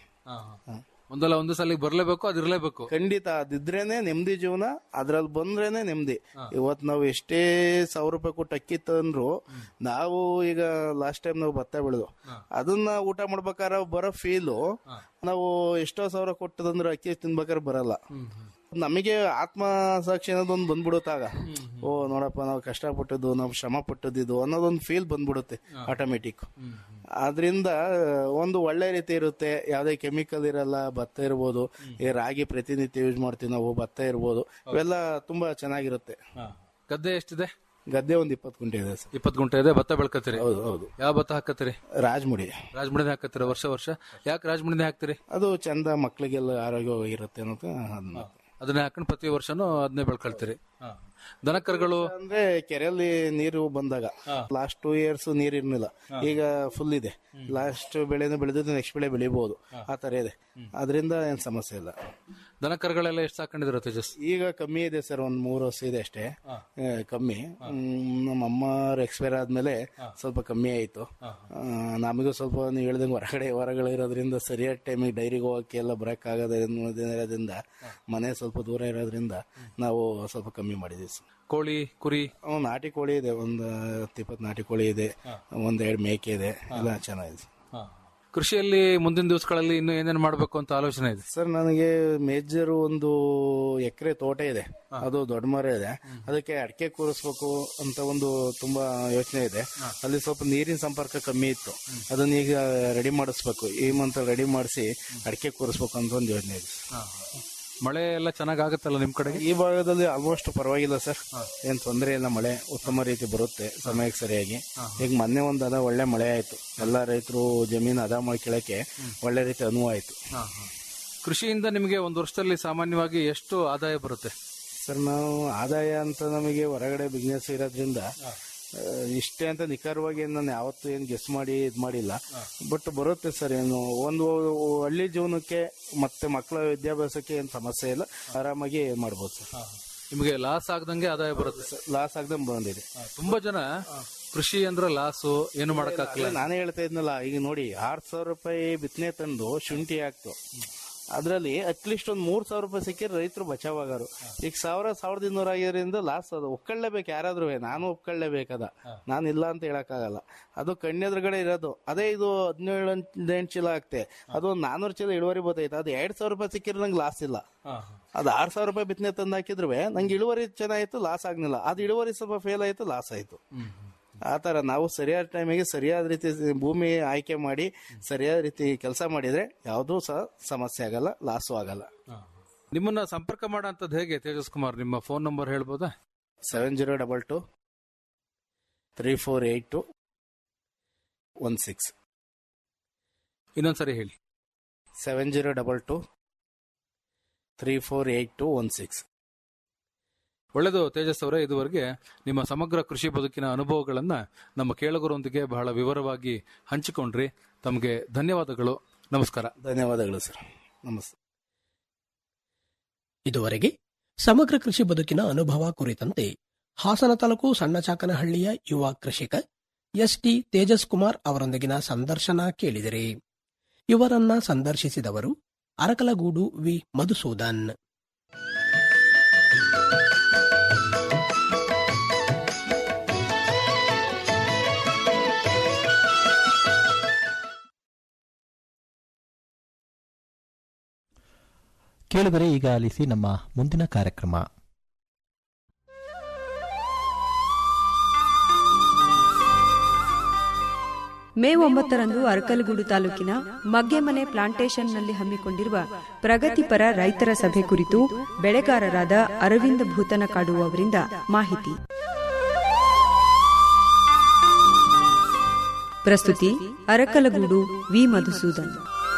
ಒಂದಲ್ಲ ಒಂದು ಸಲ ಬರ್ಲೇಬೇಕು ಅದಿರ್ಲೇಬೇಕು ಖಂಡಿತ ಅದಿದ್ರೇನೆ ನೆಮ್ಮದಿ ಜೀವನ ಅದ್ರಲ್ಲಿ ಬಂದ್ರೇನೆ ನೆಮ್ಮದಿ ಇವತ್ ನಾವು ಎಷ್ಟೇ ಸಾವಿರ ರೂಪಾಯಿ ಕೊಟ್ಟು ಅಕ್ಕಿ ತಂದ್ರು ನಾವು ಈಗ ಲಾಸ್ಟ್ ಟೈಮ್ ನಾವು ಭತ್ತ ಬೆಳೆದು ಅದನ್ನ ಊಟ ಮಾಡ್ಬೇಕಾದ್ರೆ ಬರೋ ಫೀಲು ನಾವು ಎಷ್ಟೋ ಸಾವಿರ ಕೊಟ್ಟು ತಂದ್ರೆ ಅಕ್ಕಿ ತಿನ್ಬೇಕಾದ್ರೆ ಬರಲ್ಲ ನಮಗೆ ಆತ್ಮ ಸಾಕ್ಷಿ ಅನ್ನೋದೊಂದು ಬಂದ್ಬಿಡುತ್ತಾಗ ಓ ನೋಡಪ್ಪ ನಾವು ಕಷ್ಟಪಟ್ಟದ್ದು ನಾವು ಶ್ರಮ ಪಟ್ಟದ್ದು ಅನ್ನೋದೊಂದು ಫೀಲ್ ಬಂದ್ಬಿಡುತ್ತೆ ಆಟೋಮೆಟಿಕ್ ಆದ್ರಿಂದ ಒಂದು ಒಳ್ಳೆ ರೀತಿ ಇರುತ್ತೆ ಯಾವುದೇ ಕೆಮಿಕಲ್ ಇರಲ್ಲ ಭತ್ತ ಇರ್ಬೋದು ಈ ರಾಗಿ ಪ್ರತಿನಿತ್ಯ ಯೂಸ್ ಮಾಡ್ತೀವಿ ನಾವು ಭತ್ತ ಇರ್ಬೋದು ಇವೆಲ್ಲ ತುಂಬಾ ಚೆನ್ನಾಗಿರುತ್ತೆ ಗದ್ದೆ ಎಷ್ಟಿದೆ ಗದ್ದೆ ಒಂದು ಇಪ್ಪತ್ತು ಗುಂಟೆ ಇದೆ ಸರ್ ಇಪ್ಪತ್ತು ಗುಂಟೆ ಇದೆ ಭತ್ತ ಬೆಳ್ಕತ್ತೀರಿ ಹೌದು ಹೌದು ಯಾವ ಭತ್ತ ಹಾಕತ್ತೀರಿ ರಾಜಮುಡಿ ರಾಜಮುಣಿನೇ ಹಾಕತ್ತೀರಿ ವರ್ಷ ವರ್ಷ ಯಾಕೆ ರಾಜಮುಣಿನೇ ಹಾಕ್ತೀರಿ ಅದು ಚಂದ ಮಕ್ಕಳಿಗೆಲ್ಲ ಆರೋಗ್ಯವಾಗಿರುತ್ತೆ ಅನ್ನೋದು ಅದನ್ನ ಅದನ್ನೇ ಹಾಕೊಂಡು ಪ್ರತಿ ವರ್ಷನೂ ಅದನ್ನೇ ಬೆಳ್ಕೊಳ್ತೀರಿ ದನಕರುಗಳು ಅಂದ್ರೆ ಕೆರೆಯಲ್ಲಿ ನೀರು ಬಂದಾಗ ಲಾಸ್ಟ್ ಟೂ ಇಯರ್ಸ್ ನೀರ್ ಇರ್ಲಿಲ್ಲ ಈಗ ಫುಲ್ ಇದೆ ಲಾಸ್ಟ್ ಬೆಳೆನ ಬೆಳೆದಿದ್ದು ನೆಕ್ಸ್ಟ್ ಬೆಳೆ ಬೆಳಿಬಹುದು ಆ ತರ ಇದೆ ಅದರಿಂದ ಏನ್ ಸಮಸ್ಯೆ ಇಲ್ಲ ದನಕರುಗಳೆಲ್ಲ ಎಷ್ಟು ಸಾಕೊಂಡಿದ್ರ ತೇಜಸ್ ಈಗ ಕಮ್ಮಿ ಇದೆ ಸರ್ ಒಂದ್ ಮೂರು ವರ್ಷ ಇದೆ ಅಷ್ಟೇ ಏ, ಕಮ್ಮಿ ಹ್ಮ್, ನಮ್ಮ ಅಮ್ಮ ಎಕ್ಸ್ಪೈರ್ ಆದ್ಮೇಲೆ ಸ್ವಲ್ಪ ಕಮ್ಮಿ ಆಯ್ತು ಆ, ನಮಗೂ ಸ್ವಲ್ಪ ನೀವು ಹೇಳ್ದಂಗೆ ಹೊರಗಡೆ ಹೊರಗಡೆ ಇರೋದ್ರಿಂದ ಸರಿಯಾದ ಟೈಮಿಗೆ ಡೈರಿಗೆ ಹೋಗಕ್ಕೆ ಎಲ್ಲ ಬರಕ್ ಇರೋದ್ರಿಂದ ಮನೆ ಸ್ವಲ್ಪ ದೂರ ಇರೋದ್ರಿಂದ ನಾವು ಸ್ವಲ್ಪ ಕಮ್ಮಿ ಮಾಡಿದ್ವಿ ಸರ್ ಕೋಳಿ ಕುರಿ ಹ್ಮ್, ನಾಟಿ ಕೋಳಿ ಇದೆ ಒಂದು ಹತ್ತು ಇಪ್ಪತ್ತು ನಾಟಿ ಕೋಳಿ ಇದೆ ಒಂದೆರಡು ಮೇಕೆ ಇದೆ ಎಲ್ಲ ಚೆನ್ನಾಗಿದೆ ಸರ್. ಕೃಷಿಯಲ್ಲಿ ಮುಂದಿನ ದಿವಸಗಳಲ್ಲಿ ಇನ್ನು ಏನೇನ್ ಮಾಡ್ಬೇಕು ಅಂತ ಆಲೋಚನೆ ಇದೆ ಸರ್ ನನಗೆ ಮೇಜರ್ ಒಂದು ಎಕರೆ ತೋಟ ಇದೆ ಅದು ದೊಡ್ಡ ಮರ ಇದೆ ಅದಕ್ಕೆ ಅಡಿಕೆ ಕೂರಿಸ್ಬೇಕು ಅಂತ ಒಂದು ತುಂಬಾ ಯೋಚನೆ ಇದೆ ಅಲ್ಲಿ ಸ್ವಲ್ಪ ನೀರಿನ ಸಂಪರ್ಕ ಕಮ್ಮಿ ಇತ್ತು ಅದನ್ನ ಈಗ ರೆಡಿ ಮಾಡಿಸ್ಬೇಕು ಈ ಮಂತ್ ರೆಡಿ ಮಾಡಿಸಿ ಅಡಿಕೆ ಕೂರಿಸ್ಬೇಕು ಅಂತ ಒಂದು ಯೋಚನೆ ಇದೆ ಮಳೆ ಎಲ್ಲ ಚೆನ್ನಾಗ್ ಆಗತ್ತಲ್ಲ ನಿಮ್ ಕಡೆಗೆ ಈ ಭಾಗದಲ್ಲಿ ಆಲ್ಮೋಸ್ಟ್ ಪರವಾಗಿಲ್ಲ ಸರ್ ಏನ್ ತೊಂದರೆ ಇಲ್ಲ ಮಳೆ ಉತ್ತಮ ರೀತಿ ಬರುತ್ತೆ ಸಮಯಕ್ಕೆ ಸರಿಯಾಗಿ ಈಗ ಮೊನ್ನೆ ಒಂದು ಅದ ಒಳ್ಳೆ ಮಳೆ ಆಯ್ತು ಎಲ್ಲಾ ರೈತರು ಜಮೀನು ಅದ ಮಾಡ್ಕೊಳ್ಳಕ್ಕೆ ಒಳ್ಳೆ ರೀತಿ ಅನುವು ಆಯ್ತು ಕೃಷಿಯಿಂದ ನಿಮಗೆ ಒಂದು ವರ್ಷದಲ್ಲಿ ಸಾಮಾನ್ಯವಾಗಿ ಎಷ್ಟು ಆದಾಯ ಬರುತ್ತೆ ಸರ್ ನಾವು ಆದಾಯ ಅಂತ ನಮಗೆ ಹೊರಗಡೆ ಬಿಸ್ನೆಸ್ ಇರೋದ್ರಿಂದ ಆ, ಇಷ್ಟೇ ಅಂತ ನಿಖರವಾಗಿ ಏನ್ ನಾನು ಯಾವತ್ತೂ ಏನು ಗೆಸ್ ಮಾಡಿ ಇದು ಮಾಡಿಲ್ಲ ಬಟ್ ಬರುತ್ತೆ ಸರ್ ಏನು ಒಂದು ಹಳ್ಳಿ ಜೀವನಕ್ಕೆ ಮತ್ತೆ ಮಕ್ಕಳ ವಿದ್ಯಾಭ್ಯಾಸಕ್ಕೆ ಏನು ಸಮಸ್ಯೆ ಇಲ್ಲ ಆರಾಮಾಗಿ ಮಾಡ್ಬೋದು ಸರ್ ನಿಮಗೆ ಲಾಸ್ ಆಗದಂಗೆ ಆದಾಯ ಬರುತ್ತೆ ಲಾಸ್ ಆಗದಂಗೆ ಬಂದಿದೆ ತುಂಬಾ ಜನ ಕೃಷಿ ಅಂದ್ರೆ ಲಾಸು ಏನು ಮಾಡಕ್ಕಾಗಲ್ಲ ನಾನೇ ಹೇಳ್ತಾ ಇದ್ನಲ್ಲ ಈಗ ನೋಡಿ ಆರ್ ಸಾವಿರ ರೂಪಾಯಿ ಬಿತ್ತನೆ ತಂದು ಶುಂಠಿ ಹಾಕ್ತು ಅದ್ರಲ್ಲಿ ಅಟ್ಲೀಸ್ಟ್ ಒಂದ್ ಮೂರ್ ಸಾವಿರ ರೂಪಾಯಿ ಸಿಕ್ಕಿದ್ರೆ ರೈತರು ಬಚಾವಾಗಾರು ಈಗ ಸಾವಿರ ಸಾವಿರದ ಇನ್ನೂರ ಆಗಿರೋದ್ರಿಂದ ಲಾಸ್ ಅದು ಒಪ್ಕೊಳ್ಳೇಬೇಕು ಯಾರಾದ್ರೂ ನಾನು ಒಪ್ಕೊಳ್ಳೇಬೇಕದ ನಾನು ಇಲ್ಲ ಅಂತ ಹೇಳಕ್ಕಾಗಲ್ಲ ಅದು ಕಣ್ಣೆದುರುಗಡೆ ಇರೋದು ಅದೇ ಇದು ಹದಿನೇಳು ಹದಿನೆಂಟು ಚೀಲ ಆಗ್ತೆ ಅದು ಒಂದು ನಾನೂರು ಚೀಲ ಇಳುವರಿ ಬರ್ತೈತೆ ಅದು ಎರಡ್ ಸಾವಿರ ರೂಪಾಯಿ ಸಿಕ್ಕಿದ್ರೆ ನಂಗೆ ಲಾಸ್ ಇಲ್ಲ ಅದು ಆರ್ ಸಾವಿರ ರೂಪಾಯಿ ಬಿತ್ತನೆ ತಂದು ಹಾಕಿದ್ರು ನಂಗೆ ಇಳುವರಿ ಚೆನ್ನಾಗಿತ್ತು ಲಾಸ್ ಆಗ್ಲಿಲ್ಲ ಅದು ಇಳುವರಿ ಸ್ವಲ್ಪ ಫೇಲ್ ಆಯ್ತು ಲಾಸ್ ಆಯ್ತು ಆ ತರ ನಾವು ಸರಿಯಾದ ಟೈಮಿಗೆ ಸರಿಯಾದ ರೀತಿ ಭೂಮಿ ಆಯ್ಕೆ ಮಾಡಿ ಸರಿಯಾದ ರೀತಿ ಕೆಲಸ ಮಾಡಿದ್ರೆ ಯಾವುದೂ ಸಹ ಸಮಸ್ಯೆ ಆಗಲ್ಲ ಲಾಸು ಆಗಲ್ಲ ನಿಮ್ಮನ್ನ ಸಂಪರ್ಕ ಮಾಡೋಂಥದ್ದು ಹೇಗೆ ತೇಜಸ್ ಕುಮಾರ್ ನಿಮ್ಮ ಫೋನ್ ನಂಬರ್ ಹೇಳ್ಬೋದಾ seven zero double two three four eight two one six ಇನ್ನೊಂದ್ಸರಿ ಹೇಳಿ seven zero double two three four eight two one six ಒಳ್ಳೆಯದು ತೇಜಸ್ ಅವರೇ ಇದುವರೆಗೆ ನಿಮ್ಮ ಸಮಗ್ರ ಕೃಷಿ ಬದುಕಿನ ಅನುಭವಗಳನ್ನ ನಮ್ಮ ಕೇಳುಗರೊಂದಿಗೆ ಬಹಳ ವಿವರವಾಗಿ ಹಂಚಿಕೊಂಡ್ರಿ ತಮಗೆ ಧನ್ಯವಾದಗಳು ನಮಸ್ಕಾರ ಧನ್ಯವಾದಗಳು ಸರ್ ನಮಸ್ತೆ ಇದುವರೆಗೆ ಸಮಗ್ರ ಕೃಷಿ ಬದುಕಿನ ಅನುಭವ ಕುರಿತಂತೆ ಹಾಸನ ತಾಲೂಕು ಸಣ್ಣಚಾಕನಹಳ್ಳಿಯ ಯುವ ಕೃಷಿಕ ಎಸ್ ಟಿ ತೇಜಸ್ ಕುಮಾರ್ ಅವರೊಂದಿಗಿನ ಸಂದರ್ಶನ ಕೇಳಿದಿರಿ ಇವರನ್ನ ಸಂದರ್ಶಿಸಿದವರು ಅರಕಲಗೂಡು ವಿ ಮಧುಸೂದನ್ ಕೇಳಿದರೆ ಈಗ ಆಲಿಸಿ ನಮ್ಮ ಮುಂದಿನ ಕಾರ್ಯಕ್ರಮ ಮೇ ಒಂಬತ್ತರಂದು ಅರಕಲಗೂಡು ತಾಲೂಕಿನ ಮಗ್ಗೆಮನೆ ಪ್ಲಾಂಟೇಶನ್ನಲ್ಲಿ ಹಮ್ಮಿಕೊಂಡಿರುವ ಪ್ರಗತಿಪರ ರೈತರ ಸಭೆ ಕುರಿತು ಬೆಳೆಗಾರರಾದ ಅರವಿಂದ ಭೂತನಕಾಡು ಅವರಿಂದ ಮಾಹಿತಿ ಪ್ರಸ್ತುತಿ ಅರಕಲಗೂಡು ವಿ ಮಧುಸೂದನ್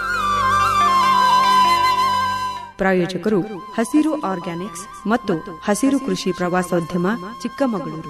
ಪ್ರಾಯೋಜಕರು ಹಸಿರು ಆರ್ಗ್ಯಾನಿಕ್ಸ್ ಮತ್ತು ಹಸಿರು ಕೃಷಿ ಪ್ರವಾಸೋದ್ಯಮ ಚಿಕ್ಕಮಗಳೂರು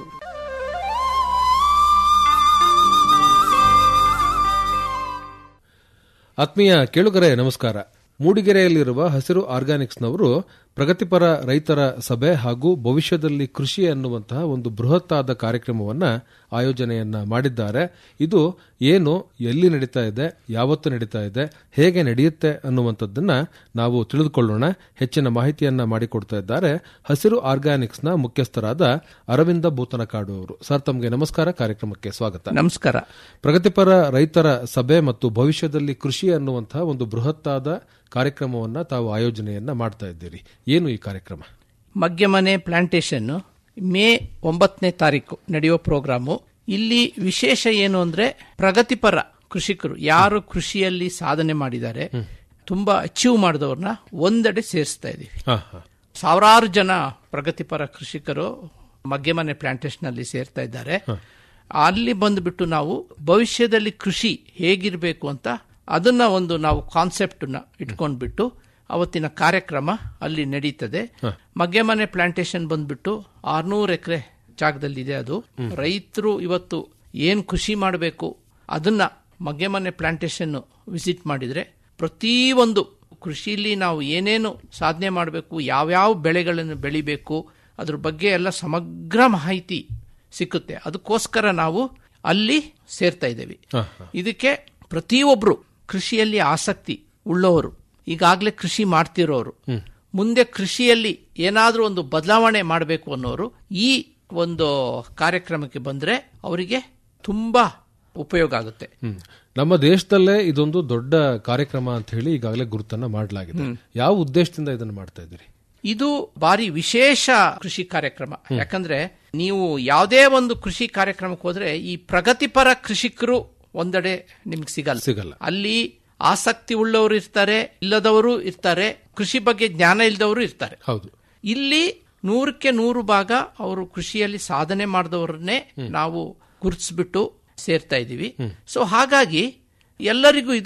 ಆತ್ಮೀಯ ಕೇಳುಗರೆ ನಮಸ್ಕಾರ ಮೂಡಿಗೆರೆಯಲ್ಲಿರುವ ಹಸಿರು ಆರ್ಗಾನಿಕ್ಸ್ನವರು ಪ್ರಗತಿಪರ ರೈತರ ಸಭೆ ಹಾಗೂ ಭವಿಷ್ಯದಲ್ಲಿ ಕೃಷಿ ಅನ್ನುವಂತಹ ಒಂದು ಬೃಹತ್ತಾದ ಕಾರ್ಯಕ್ರಮವನ್ನ ಆಯೋಜನೆಯನ್ನ ಮಾಡಿದ್ದಾರೆ ಇದು ಏನು ಎಲ್ಲಿ ನಡೀತಾ ಇದೆ ಯಾವತ್ತು ನಡೀತಾ ಇದೆ ಹೇಗೆ ನಡೆಯುತ್ತೆ ಅನ್ನುವಂಥದ್ದನ್ನ ನಾವು ತಿಳಿದುಕೊಳ್ಳೋಣ ಹೆಚ್ಚಿನ ಮಾಹಿತಿಯನ್ನ ಮಾಡಿಕೊಡ್ತಾ ಇದ್ದಾರೆ ಹಸಿರು ಆರ್ಗಾನಿಕ್ಸ್ನ ಮುಖ್ಯಸ್ಥರಾದ ಅರವಿಂದ ಭೂತನಕಾಡು ಅವರು ಸರ್ ತಮಗೆ ನಮಸ್ಕಾರ ಕಾರ್ಯಕ್ರಮಕ್ಕೆ ಸ್ವಾಗತ ನಮಸ್ಕಾರ ಪ್ರಗತಿಪರ ರೈತರ ಸಭೆ ಮತ್ತು ಭವಿಷ್ಯದಲ್ಲಿ ಕೃಷಿ ಅನ್ನುವಂತಹ ಒಂದು ಬೃಹತ್ತಾದ ಕಾರ್ಯಕ್ರಮವನ್ನ ತಾವು ಆಯೋಜನೆಯನ್ನ ಮಾಡ್ತಾ ಇದ್ದೀರಿ ಏನು ಈ ಕಾರ್ಯಕ್ರಮ ಮಗ್ಗೆಮನೆ ಪ್ಲಾಂಟೇಶನ್ ಮೇ ಒಂಬತ್ತನೇ ತಾರೀಕು ನಡೆಯೋ ಪ್ರೋಗ್ರಾಮು ಇಲ್ಲಿ ವಿಶೇಷ ಏನು ಅಂದ್ರೆ ಪ್ರಗತಿಪರ ಕೃಷಿಕರು ಯಾರು ಕೃಷಿಯಲ್ಲಿ ಸಾಧನೆ ಮಾಡಿದ್ದಾರೆ ತುಂಬಾ ಅಚೀವ್ ಮಾಡಿದವ್ರನ್ನ ಒಂದೆಡೆ ಸೇರಿಸ್ತಾ ಇದೀವಿ ಹಾ, ಹಾ. ಸಾವಿರಾರು ಜನ ಪ್ರಗತಿಪರ ಕೃಷಿಕರು ಮಗ್ಗೆಮನೆ ಪ್ಲಾಂಟೇಶನ್ ಅಲ್ಲಿ ಸೇರ್ತಾ ಇದ್ದಾರೆ ಅಲ್ಲಿ ಬಂದ್ಬಿಟ್ಟು ನಾವು ಭವಿಷ್ಯದಲ್ಲಿ ಕೃಷಿ ಹೇಗಿರಬೇಕು ಅಂತ ಅದನ್ನ ಒಂದು ನಾವು ಕಾನ್ಸೆಪ್ಟ್ ನ ಇಟ್ಕೊಂಡ್ಬಿಟ್ಟು ಅವತ್ತಿನ ಕಾರ್ಯಕ್ರಮ ಅಲ್ಲಿ ನಡೀತದೆ ಮಗ್ಗೆಮನೆ ಪ್ಲಾಂಟೇಶನ್ ಬಂದ್ಬಿಟ್ಟು ಆರ್ನೂರು ಎಕರೆ ಜಾಗದಲ್ಲಿದೆ ಅದು ರೈತರು ಇವತ್ತು ಏನ್ ಕೃಷಿ ಮಾಡಬೇಕು ಅದನ್ನ ಮಗ್ಗೆಮನೆ ಪ್ಲಾಂಟೇಶನ್ ವಿಸಿಟ್ ಮಾಡಿದ್ರೆ ಪ್ರತಿಯೊಂದು ಕೃಷಿಲಿ ನಾವು ಏನೇನು ಸಾಧನೆ ಮಾಡಬೇಕು ಯಾವ್ಯಾವ ಬೆಳೆಗಳನ್ನು ಬೆಳಿಬೇಕು ಅದ್ರ ಬಗ್ಗೆ ಎಲ್ಲ ಸಮಗ್ರ ಮಾಹಿತಿ ಸಿಕ್ಕುತ್ತೆ ಅದಕ್ಕೋಸ್ಕರ ನಾವು ಅಲ್ಲಿ ಸೇರ್ತಾ ಇದ್ದೇವೆ ಇದಕ್ಕೆ ಪ್ರತಿಯೊಬ್ರು ಕೃಷಿಯಲ್ಲಿ ಆಸಕ್ತಿ ಉಳ್ಳವರು ಈಗಾಗಲೇ ಕೃಷಿ ಮಾಡ್ತಿರೋರು ಮುಂದೆ ಕೃಷಿಯಲ್ಲಿ ಏನಾದರೂ ಒಂದು ಬದಲಾವಣೆ ಮಾಡಬೇಕು ಅನ್ನೋರು ಈ ಒಂದು ಕಾರ್ಯಕ್ರಮಕ್ಕೆ ಬಂದ್ರೆ ಅವರಿಗೆ ತುಂಬಾ ಉಪಯೋಗ ಆಗುತ್ತೆ ಹ್ಮ್. ನಮ್ಮ ದೇಶದಲ್ಲೇ ಇದೊಂದು ದೊಡ್ಡ ಕಾರ್ಯಕ್ರಮ ಅಂತ ಹೇಳಿ ಈಗಾಗಲೇ ಗುರುತನ್ನ ಮಾಡಲಾಗಿದೆ ಯಾವ ಉದ್ದೇಶದಿಂದ ಇದನ್ನು ಮಾಡ್ತಾ ಇದ್ದೀರಿ ಇದು ಬಾರಿ ವಿಶೇಷ ಕೃಷಿ ಕಾರ್ಯಕ್ರಮ ಯಾಕಂದ್ರೆ ನೀವು ಯಾವುದೇ ಒಂದು ಕೃಷಿ ಕಾರ್ಯಕ್ರಮಕ್ಕೆ ಹೋದ್ರೆ ಈ ಪ್ರಗತಿಪರ ಕೃಷಿಕರು ಒಂದೆಡೆ ನಿಮ್ಗೆ ಸಿಗಲ್ಲ ಸಿಗಲ್ಲ. ಅಲ್ಲಿ ಆಸಕ್ತಿ ಉಳ್ಳವರು ಇರ್ತಾರೆ ಇಲ್ಲದವರು ಇರ್ತಾರೆ ಕೃಷಿ ಬಗ್ಗೆ ಜ್ಞಾನ ಇಲ್ಲದವರು ಇರ್ತಾರೆ ಹೌದು ಇಲ್ಲಿ ನೂರಕ್ಕೆ ನೂರು ಭಾಗ ಅವರು ಕೃಷಿಯಲ್ಲಿ ಸಾಧನೆ ಮಾಡಿದವರನ್ನೇ ನಾವು ಗುರುತಿಸ್ಬಿಟ್ಟು ಸೇರ್ತಾ ಇದ್ದೀವಿ ಸೊ ಹಾಗಾಗಿ ಎಲ್ಲರಿಗೂ ಇದು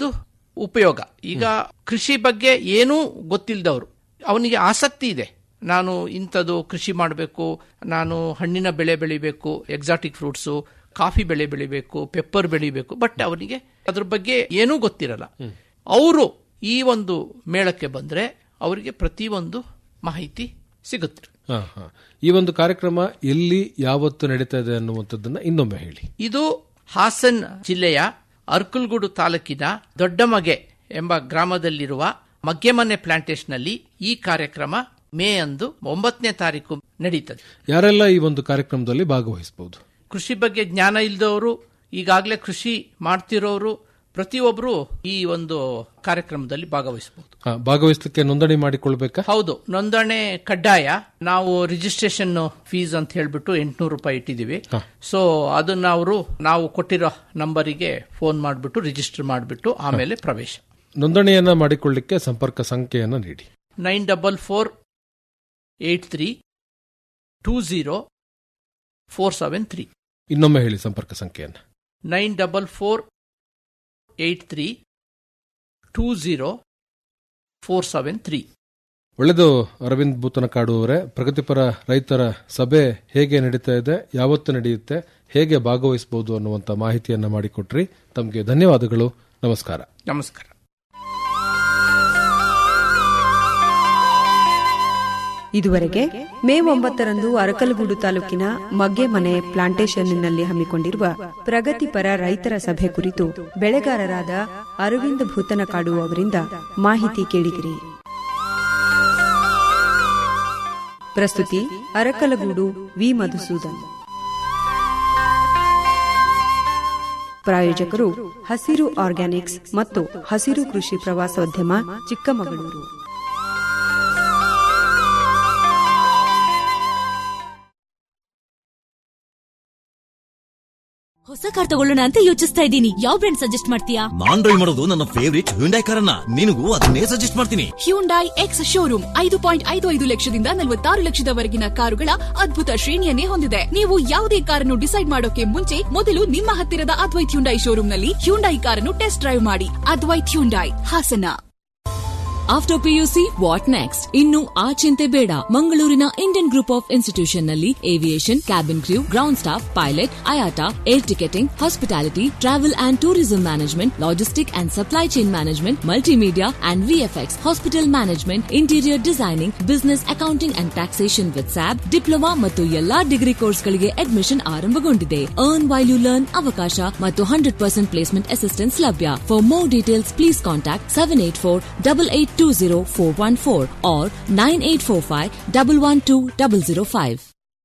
ಉಪಯೋಗ ಈಗ ಕೃಷಿ ಬಗ್ಗೆ ಏನೂ ಗೊತ್ತಿಲ್ಲದವರು ಅವನಿಗೆ ಆಸಕ್ತಿ ಇದೆ ನಾನು ಇಂಥದ್ದು ಕೃಷಿ ಮಾಡಬೇಕು ನಾನು ಹಣ್ಣಿನ ಬೆಳೆ ಬೆಳಿಬೇಕು ಎಕ್ಸಾಟಿಕ್ ಫ್ರೂಟ್ಸು ಕಾಫಿ ಬೆಳೆ ಬೆಳಿಬೇಕು ಪೆಪ್ಪರ್ ಬೆಳಿಬೇಕು ಬಟ್ ಅವನಿಗೆ ಅದ್ರ ಬಗ್ಗೆ ಏನೂ ಗೊತ್ತಿರಲ್ಲ ಅವರು ಈ ಒಂದು ಮೇಳಕ್ಕೆ ಬಂದ್ರೆ ಅವರಿಗೆ ಪ್ರತಿಯೊಂದು ಮಾಹಿತಿ ಸಿಗುತ್ತೆ ಹಾ, ಹಾ. ಈ ಒಂದು ಕಾರ್ಯಕ್ರಮ ಎಲ್ಲಿ ಯಾವತ್ತು ನಡೀತಾ ಇದೆ ಅನ್ನುವಂಥದ್ದನ್ನ ಇನ್ನೊಮ್ಮೆ ಹೇಳಿ ಇದು ಹಾಸನ್ ಜಿಲ್ಲೆಯ ಅರ್ಕಲ್ಗೂಡು ತಾಲೂಕಿನ ದೊಡ್ಡಮಗೆ ಎಂಬ ಗ್ರಾಮದಲ್ಲಿರುವ ಮಗ್ಗೆಮನೆ ಪ್ಲಾಂಟೇಶನ್ನಲ್ಲಿ ಈ ಕಾರ್ಯಕ್ರಮ ಮೇ ಅಂದು ಒಂಬತ್ತನೇ ತಾರೀಕು ನಡೀತದೆ ಯಾರೆಲ್ಲ ಈ ಒಂದು ಕಾರ್ಯಕ್ರಮದಲ್ಲಿ ಭಾಗವಹಿಸಬಹುದು ಕೃಷಿ ಬಗ್ಗೆ ಜ್ಞಾನ ಇಲ್ಲದವರು ಈಗಾಗಲೇ ಕೃಷಿ ಮಾಡ್ತಿರೋರು ಪ್ರತಿಯೊಬ್ಬರು ಈ ಒಂದು ಕಾರ್ಯಕ್ರಮದಲ್ಲಿ ಭಾಗವಹಿಸಬಹುದು ಭಾಗವಹಿಸಲಿಕ್ಕೆ ನೋಂದಣಿ ಮಾಡಿಕೊಳ್ಬೇಕಾ ಹೌದು ನೋಂದಣಿ ಕಡ್ಡಾಯ ನಾವು ರಿಜಿಸ್ಟ್ರೇಷನ್ ಫೀಸ್ ಅಂತ ಹೇಳ್ಬಿಟ್ಟು ಎಂಟುನೂರು ರೂಪಾಯಿ ಇಟ್ಟಿದ್ದೀವಿ ಸೊ ಅದನ್ನ ಅವರು ನಾವು ಕೊಟ್ಟಿರೋ ನಂಬರಿಗೆ ಫೋನ್ ಮಾಡಿಬಿಟ್ಟು ರಿಜಿಸ್ಟರ್ ಮಾಡಿಬಿಟ್ಟು ಆಮೇಲೆ ಪ್ರವೇಶ ನೋಂದಣಿಯನ್ನ ಮಾಡಿಕೊಳ್ಳಿಕ್ಕೆ ಸಂಪರ್ಕ ಸಂಖ್ಯೆಯನ್ನ ನೀಡಿ nine double four eight three two zero four seven three ಇನ್ನೊಮ್ಮೆ ಹೇಳಿ ಸಂಪರ್ಕ ಸಂಖ್ಯೆಯನ್ನ nine double four eight three two zero four seven three ಒಳ್ಳೆದು ಅರವಿಂದ್ ಭೂತನಕಾಡು ಅವರೇ ಪ್ರಗತಿಪರ ರೈತರ ಸಭೆ ಹೇಗೆ ನಡೀತಾ ಇದೆ ಯಾವತ್ತು ನಡೆಯುತ್ತೆ ಹೇಗೆ ಭಾಗವಹಿಸಬಹುದು ಅನ್ನುವಂತ ಮಾಹಿತಿಯನ್ನ ಮಾಡಿಕೊಟ್ರಿ ತಮಗೆ ಧನ್ಯವಾದಗಳು ನಮಸ್ಕಾರ ನಮಸ್ಕಾರ ಇದುವರೆಗೆ ಮೇ ಒಂಬತ್ತರಂದು ಅರಕಲಗೂಡು ತಾಲೂಕಿನ ಮಗ್ಗೆಮನೆ ಪ್ಲಾಂಟೇಶನ್ನಲ್ಲಿ ಹಮ್ಮಿಕೊಂಡಿರುವ ಪ್ರಗತಿಪರ ರೈತರ ಸಭೆ ಕುರಿತು ಬೆಳೆಗಾರರಾದ ಅರವಿಂದ ಭೂತನಕಾಡು ಅವರಿಂದ ಮಾಹಿತಿ ಕೇಳಿದಿರಿ ಪ್ರಸ್ತುತಿ ಅರಕಲಗೂಡು ವಿ ಮಧುಸೂದನ್ ಪ್ರಾಯೋಜಕರು ಹಸಿರು ಆರ್ಗ್ಯಾನಿಕ್ಸ್ ಮತ್ತು ಹಸಿರು ಕೃಷಿ ಪ್ರವಾಸೋದ್ಯಮ ಚಿಕ್ಕಮಗಳೂರು ಹೊಸ ಕಾರ್ ತಗೊಳ್ಳೋಣ ಅಂತ ಯೋಚಿಸ್ತಾ ಇದ್ದೀನಿ ಯಾವ ಬ್ರ್ಯಾಂಡ್ ಸಜೆಸ್ಟ್ ಮಾಡ್ತೀಯಾ ನಾನ್ ಡ್ರೈವ್ ಮಾಡೋದು ನನ್ನ ಫೇವರಿಟ್ ಹ್ಯುಂಡೈ ಕಾರನ್ನ ನಿನಗೂ ಅದನ್ನೇ ಸಜೆಸ್ಟ್ ಮಾಡ್ತೀನಿ ಹ್ಯೂಂಡೈ ಎಕ್ಸ್ ಶೋರೂಮ್ ಐದು ಪಾಯಿಂಟ್ ಐದು ಐದು ಲಕ್ಷದಿಂದ ನಲವತ್ತಾರು ಲಕ್ಷದವರೆಗಿನ ಕಾರುಗಳ ಅದ್ಭುತ ಶ್ರೇಣಿಯನ್ನೇ ಹೊಂದಿದೆ ನೀವು ಯಾವುದೇ ಕಾರನ್ನು ಡಿಸೈಡ್ ಮಾಡೋಕೆ ಮುಂಚೆ ಮೊದಲು ನಿಮ್ಮ ಹತ್ತಿರದ ಅದ್ವೈತ್ ಹ್ಯುಂಡೈ ಶೋರೂಮ್ನಲ್ಲಿ ಹ್ಯುಂಡೈ ಕಾರನ್ನು ಟೆಸ್ಟ್ ಡ್ರೈವ್ ಮಾಡಿ Advait Hyundai Hassan after PUC what next ಇನ್ನು ಆ ಚಿಂತೆ ಬೇಡ ಮಂಗಳೂರಿನ ಇಂಡಿಯನ್ ಗ್ರೂಪ್ ಆಫ್ ಇನ್ಸ್ಟಿಟ್ಯೂಷನ್ ನಲ್ಲಿ aviation cabin crew ground staff pilot IATA air ticketing hospitality travel and tourism management logistic and supply chain management multimedia and VFX hospital management interior designing business accounting and taxation with ಸ್ಯಾಬ್ diploma ಮತ್ತು ಎಲ್ಲಾ degree ಕೋರ್ಸ್ಗಳಿಗೆ admission ಆರಂಭಗೊಂಡಿದೆ earn while you learn ಅವಕಾಶ ಮತ್ತು hundred percent placement assistance ಲಭ್ಯ for more details please contact seven eight four double eight two zero four one four or nine eight four five double one two double zero five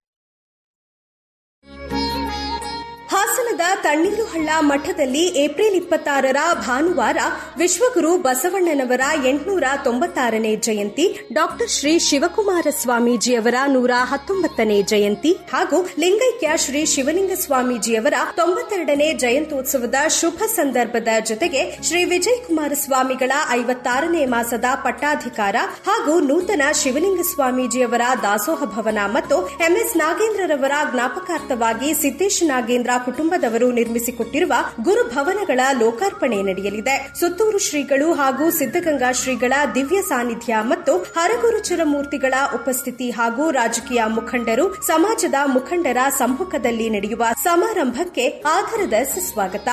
ಹಾಸನದ ತಣ್ಣೀರುಹಳ್ಳ ಮಠದಲ್ಲಿ April ಇಪ್ಪತ್ತಾರರ ಭಾನುವಾರ ವಿಶ್ವಗುರು ಬಸವಣ್ಣನವರ ಎಂಟುನೂರ ತೊಂಬತ್ತಾರನೇ ಜಯಂತಿ ಡಾಕ್ಟರ್ ಶ್ರೀ ಶಿವಕುಮಾರ ಸ್ವಾಮೀಜಿಯವರ ನೂರ ಹತ್ತೊಂಬತ್ತನೇ ಜಯಂತಿ ಹಾಗೂ ಲಿಂಗೈಕ್ಯ ಶ್ರೀ ಶಿವಲಿಂಗ ಸ್ವಾಮೀಜಿಯವರ ತೊಂಬತ್ತೆರಡನೇ ಜಯಂತ್ಯೋತ್ಸವದ ಶುಭ ಸಂದರ್ಭದ ಜೊತೆಗೆ ಶ್ರೀ ವಿಜಯ್ ಕುಮಾರ ಸ್ವಾಮಿಗಳ ಐವತ್ತಾರನೇ ಮಾಸದ ಪಟ್ಟಾಧಿಕಾರ ಹಾಗೂ ನೂತನ ಶಿವಲಿಂಗ ಸ್ವಾಮೀಜಿಯವರ ದಾಸೋಹ ಭವನ ಮತ್ತು ಎಂಎಸ್ ನಾಗೇಂದ್ರರವರ ಜ್ಞಾಪಕಾರ್ಥವಾಗಿ ಸಿದ್ದೇಶ ನಾಗೇಂದ್ರ ಕುಟುಂಬದವರು ನಿರ್ಮಿಸಿಕೊಟ್ಟಿರುವ ಗುರುಭವನಗಳ ಲೋಕಾರ್ಪಣೆ ನಡೆಯಲಿದೆ ಸುತ್ತೂರು ಶ್ರೀಗಳು ಹಾಗೂ ಸಿದ್ದಗಂಗಾ ಶ್ರೀಗಳ ದಿವ್ಯ ಸಾನ್ನಿಧ್ಯ ಮತ್ತು ಹರಗುರುಚರ ಮೂರ್ತಿಗಳ ಉಪಸ್ಥಿತಿ ಹಾಗೂ ರಾಜಕೀಯ ಮುಖಂಡರು ಸಮಾಜದ ಮುಖಂಡರ ಸಮ್ಮುಖದಲ್ಲಿ ನಡೆಯುವ ಸಮಾರಂಭಕ್ಕೆ ಆಧಾರದ ಸುಸ್ವಾಗತ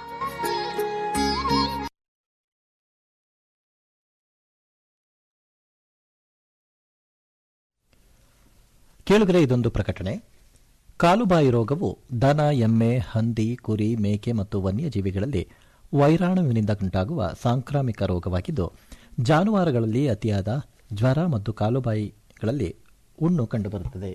ಕೇಳುಗರೆ ಇದೊಂದು ಪ್ರಕಟಣೆ ಕಾಲುಬಾಯಿ ರೋಗವು ದನ ಎಮ್ಮೆ ಹಂದಿ ಕುರಿ ಮೇಕೆ ಮತ್ತು ವನ್ಯಜೀವಿಗಳಲ್ಲಿ ವೈರಾಣುವಿನಿಂದ ಉಂಟಾಗುವ ಸಾಂಕ್ರಾಮಿಕ ರೋಗವಾಗಿದ್ದು ಜಾನುವಾರುಗಳಲ್ಲಿ ಅತಿಯಾದ ಜ್ವರ ಮತ್ತು ಕಾಲುಬಾಯಿಗಳಲ್ಲಿ ಹುಣ್ಣು ಕಂಡುಬರುತ್ತದೆ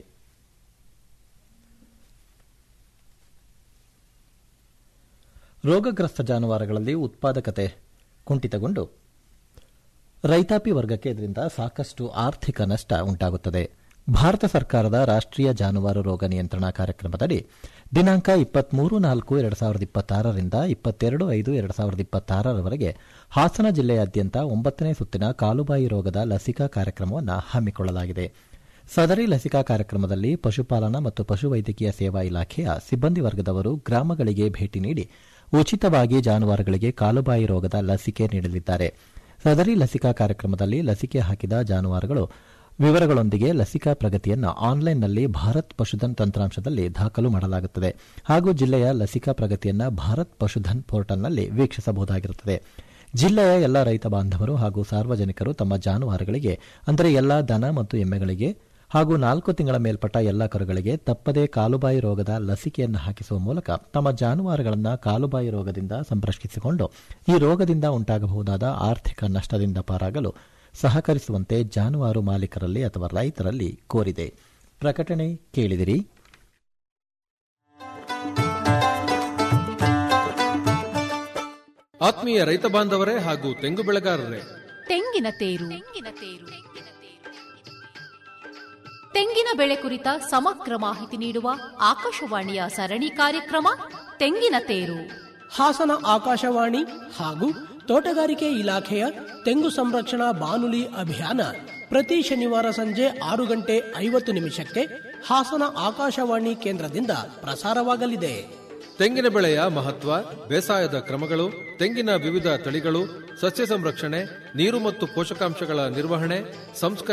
ರೋಗಗ್ರಸ್ತ ಜಾನುವಾರುಗಳಲ್ಲಿ ಉತ್ಪಾದಕತೆ ಕುಂಠಿತಗೊಂಡು ರೈತಾಪಿ ವರ್ಗಕ್ಕೆ ಇದರಿಂದ ಸಾಕಷ್ಟು ಆರ್ಥಿಕ ನಷ್ಟ ಉಂಟಾಗುತ್ತದೆ ಭಾರತ ಸರ್ಕಾರದ ರಾಷ್ಟ್ರೀಯ ಜಾನುವಾರು ರೋಗ ನಿಯಂತ್ರಣ ಕಾರ್ಯಕ್ರಮದಡಿ ದಿನಾಂಕ ಇಪ್ಪತ್ಮೂರು ನಾಲ್ಕು ಎರಡು ಸಾವಿರದ ಇಪ್ಪತ್ತಾರರಿಂದ ಇಪ್ಪತ್ತೆರಡು ಐದು ಎರಡು ಸಾವಿರದ ಇಪ್ಪತ್ತಾರರವರೆಗೆ ಹಾಸನ ಜಿಲ್ಲೆಯಾದ್ಯಂತ ಒಂಬತ್ತನೇ ಸುತ್ತಿನ ಕಾಲುಬಾಯಿ ರೋಗದ ಲಸಿಕಾ ಕಾರ್ಯಕ್ರಮವನ್ನು ಹಮ್ಮಿಕೊಳ್ಳಲಾಗಿದೆ ಸದರಿ ಲಸಿಕಾ ಕಾರ್ಯಕ್ರಮದಲ್ಲಿ ಪಶುಪಾಲನಾ ಮತ್ತು ಪಶುವೈದ್ಯಕೀಯ ಸೇವಾ ಇಲಾಖೆಯ ಸಿಬ್ಬಂದಿ ವರ್ಗದವರು ಗ್ರಾಮಗಳಿಗೆ ಭೇಟಿ ನೀಡಿ ಉಚಿತವಾಗಿ ಜಾನುವಾರುಗಳಿಗೆ ಕಾಲುಬಾಯಿ ರೋಗದ ಲಸಿಕೆ ನೀಡಲಿದ್ದಾರೆ ಸದರಿ ಲಸಿಕಾ ಕಾರ್ಯಕ್ರಮದಲ್ಲಿ ಲಸಿಕೆ ಹಾಕಿದ ಜಾನುವಾರುಗಳು ವಿವರಗಳೊಂದಿಗೆ ಲಸಿಕಾ ಪ್ರಗತಿಯನ್ನು ಆನ್ಲೈನ್ನಲ್ಲಿ ಭಾರತ್ ಪಶುಧನ್ ತಂತ್ರಾಂಶದಲ್ಲಿ ದಾಖಲು ಮಾಡಲಾಗುತ್ತದೆ ಹಾಗೂ ಜಿಲ್ಲೆಯ ಲಸಿಕಾ ಪ್ರಗತಿಯನ್ನು ಭಾರತ್ ಪಶುಧನ್ ಪೋರ್ಟಲ್ನಲ್ಲಿ ವೀಕ್ಷಿಸಬಹುದಾಗಿರುತ್ತದೆ ಜಿಲ್ಲೆಯ ಎಲ್ಲ ರೈತ ಬಾಂಧವರು ಹಾಗೂ ಸಾರ್ವಜನಿಕರು ತಮ್ಮ ಜಾನುವಾರುಗಳಿಗೆ ಅಂದರೆ ಎಲ್ಲಾ ದನ ಮತ್ತು ಎಮ್ಮೆಗಳಿಗೆ ಹಾಗೂ ನಾಲ್ಕು ತಿಂಗಳ ಮೇಲ್ಪಟ್ಟ ಎಲ್ಲ ಕರುಗಳಿಗೆ ತಪ್ಪದೇ ಕಾಲುಬಾಯಿ ರೋಗದ ಲಸಿಕೆಯನ್ನು ಹಾಕಿಸುವ ಮೂಲಕ ತಮ್ಮ ಜಾನುವಾರುಗಳನ್ನು ಕಾಲುಬಾಯಿ ರೋಗದಿಂದ ಸಂರಕ್ಷಿಸಿಕೊಂಡು ಈ ರೋಗದಿಂದ ಉಂಟಾಗಬಹುದಾದ ಆರ್ಥಿಕ ನಷ್ಟದಿಂದ ಪಾರಾಗಲು ಸಹಕರಿಸುವಂತೆ ಜಾನುವಾರು ಮಾಲೀಕರಲ್ಲಿ ಅಥವಾ ರೈತರಲ್ಲಿ ಕೋರಿದೆ ಪ್ರಕಟಣೆ ಕೇಳಿದಿರಿ ಆತ್ಮೀಯ ರೈತ ಬಾಂಧವರೇ ಹಾಗೂ ತೆಂಗು ಬೆಳೆಗಾರರೇ ತೆಂಗಿನ ತೇರು ತೆಂಗಿನ ಬೆಳೆ ಕುರಿತ ಸಮಗ್ರ ಮಾಹಿತಿ ನೀಡುವ ಆಕಾಶವಾಣಿಯ ಸರಣಿ ಕಾರ್ಯಕ್ರಮ ತೆಂಗಿನ ತೇರು ಹಾಸನ ಆಕಾಶವಾಣಿ ಹಾಗೂ ತೋಟಗಾರಿಕೆ ಇಲಾಖೆಯ ತೆಂಗು ಸಂರಕ್ಷಣಾ ಬಾನುಲಿ ಅಭಿಯಾನ ಪ್ರತಿ ಶನಿವಾರ ಸಂಜೆ ಆರು ಗಂಟೆ ಐವತ್ತು ನಿಮಿಷಕ್ಕೆ ಹಾಸನ ಆಕಾಶವಾಣಿ ಕೇಂದ್ರದಿಂದ ಪ್ರಸಾರವಾಗಲಿದೆ ತೆಂಗಿನ ಬೆಳೆಯ ಮಹತ್ವ ಬೇಸಾಯದ ಕ್ರಮಗಳು ತೆಂಗಿನ ವಿವಿಧ ತಳಿಗಳು ಸಸ್ಯ ಸಂರಕ್ಷಣೆ ನೀರು ಮತ್ತು ಪೋಷಕಾಂಶಗಳ ನಿರ್ವಹಣೆ ಸಂಸ್ಕರಣೆ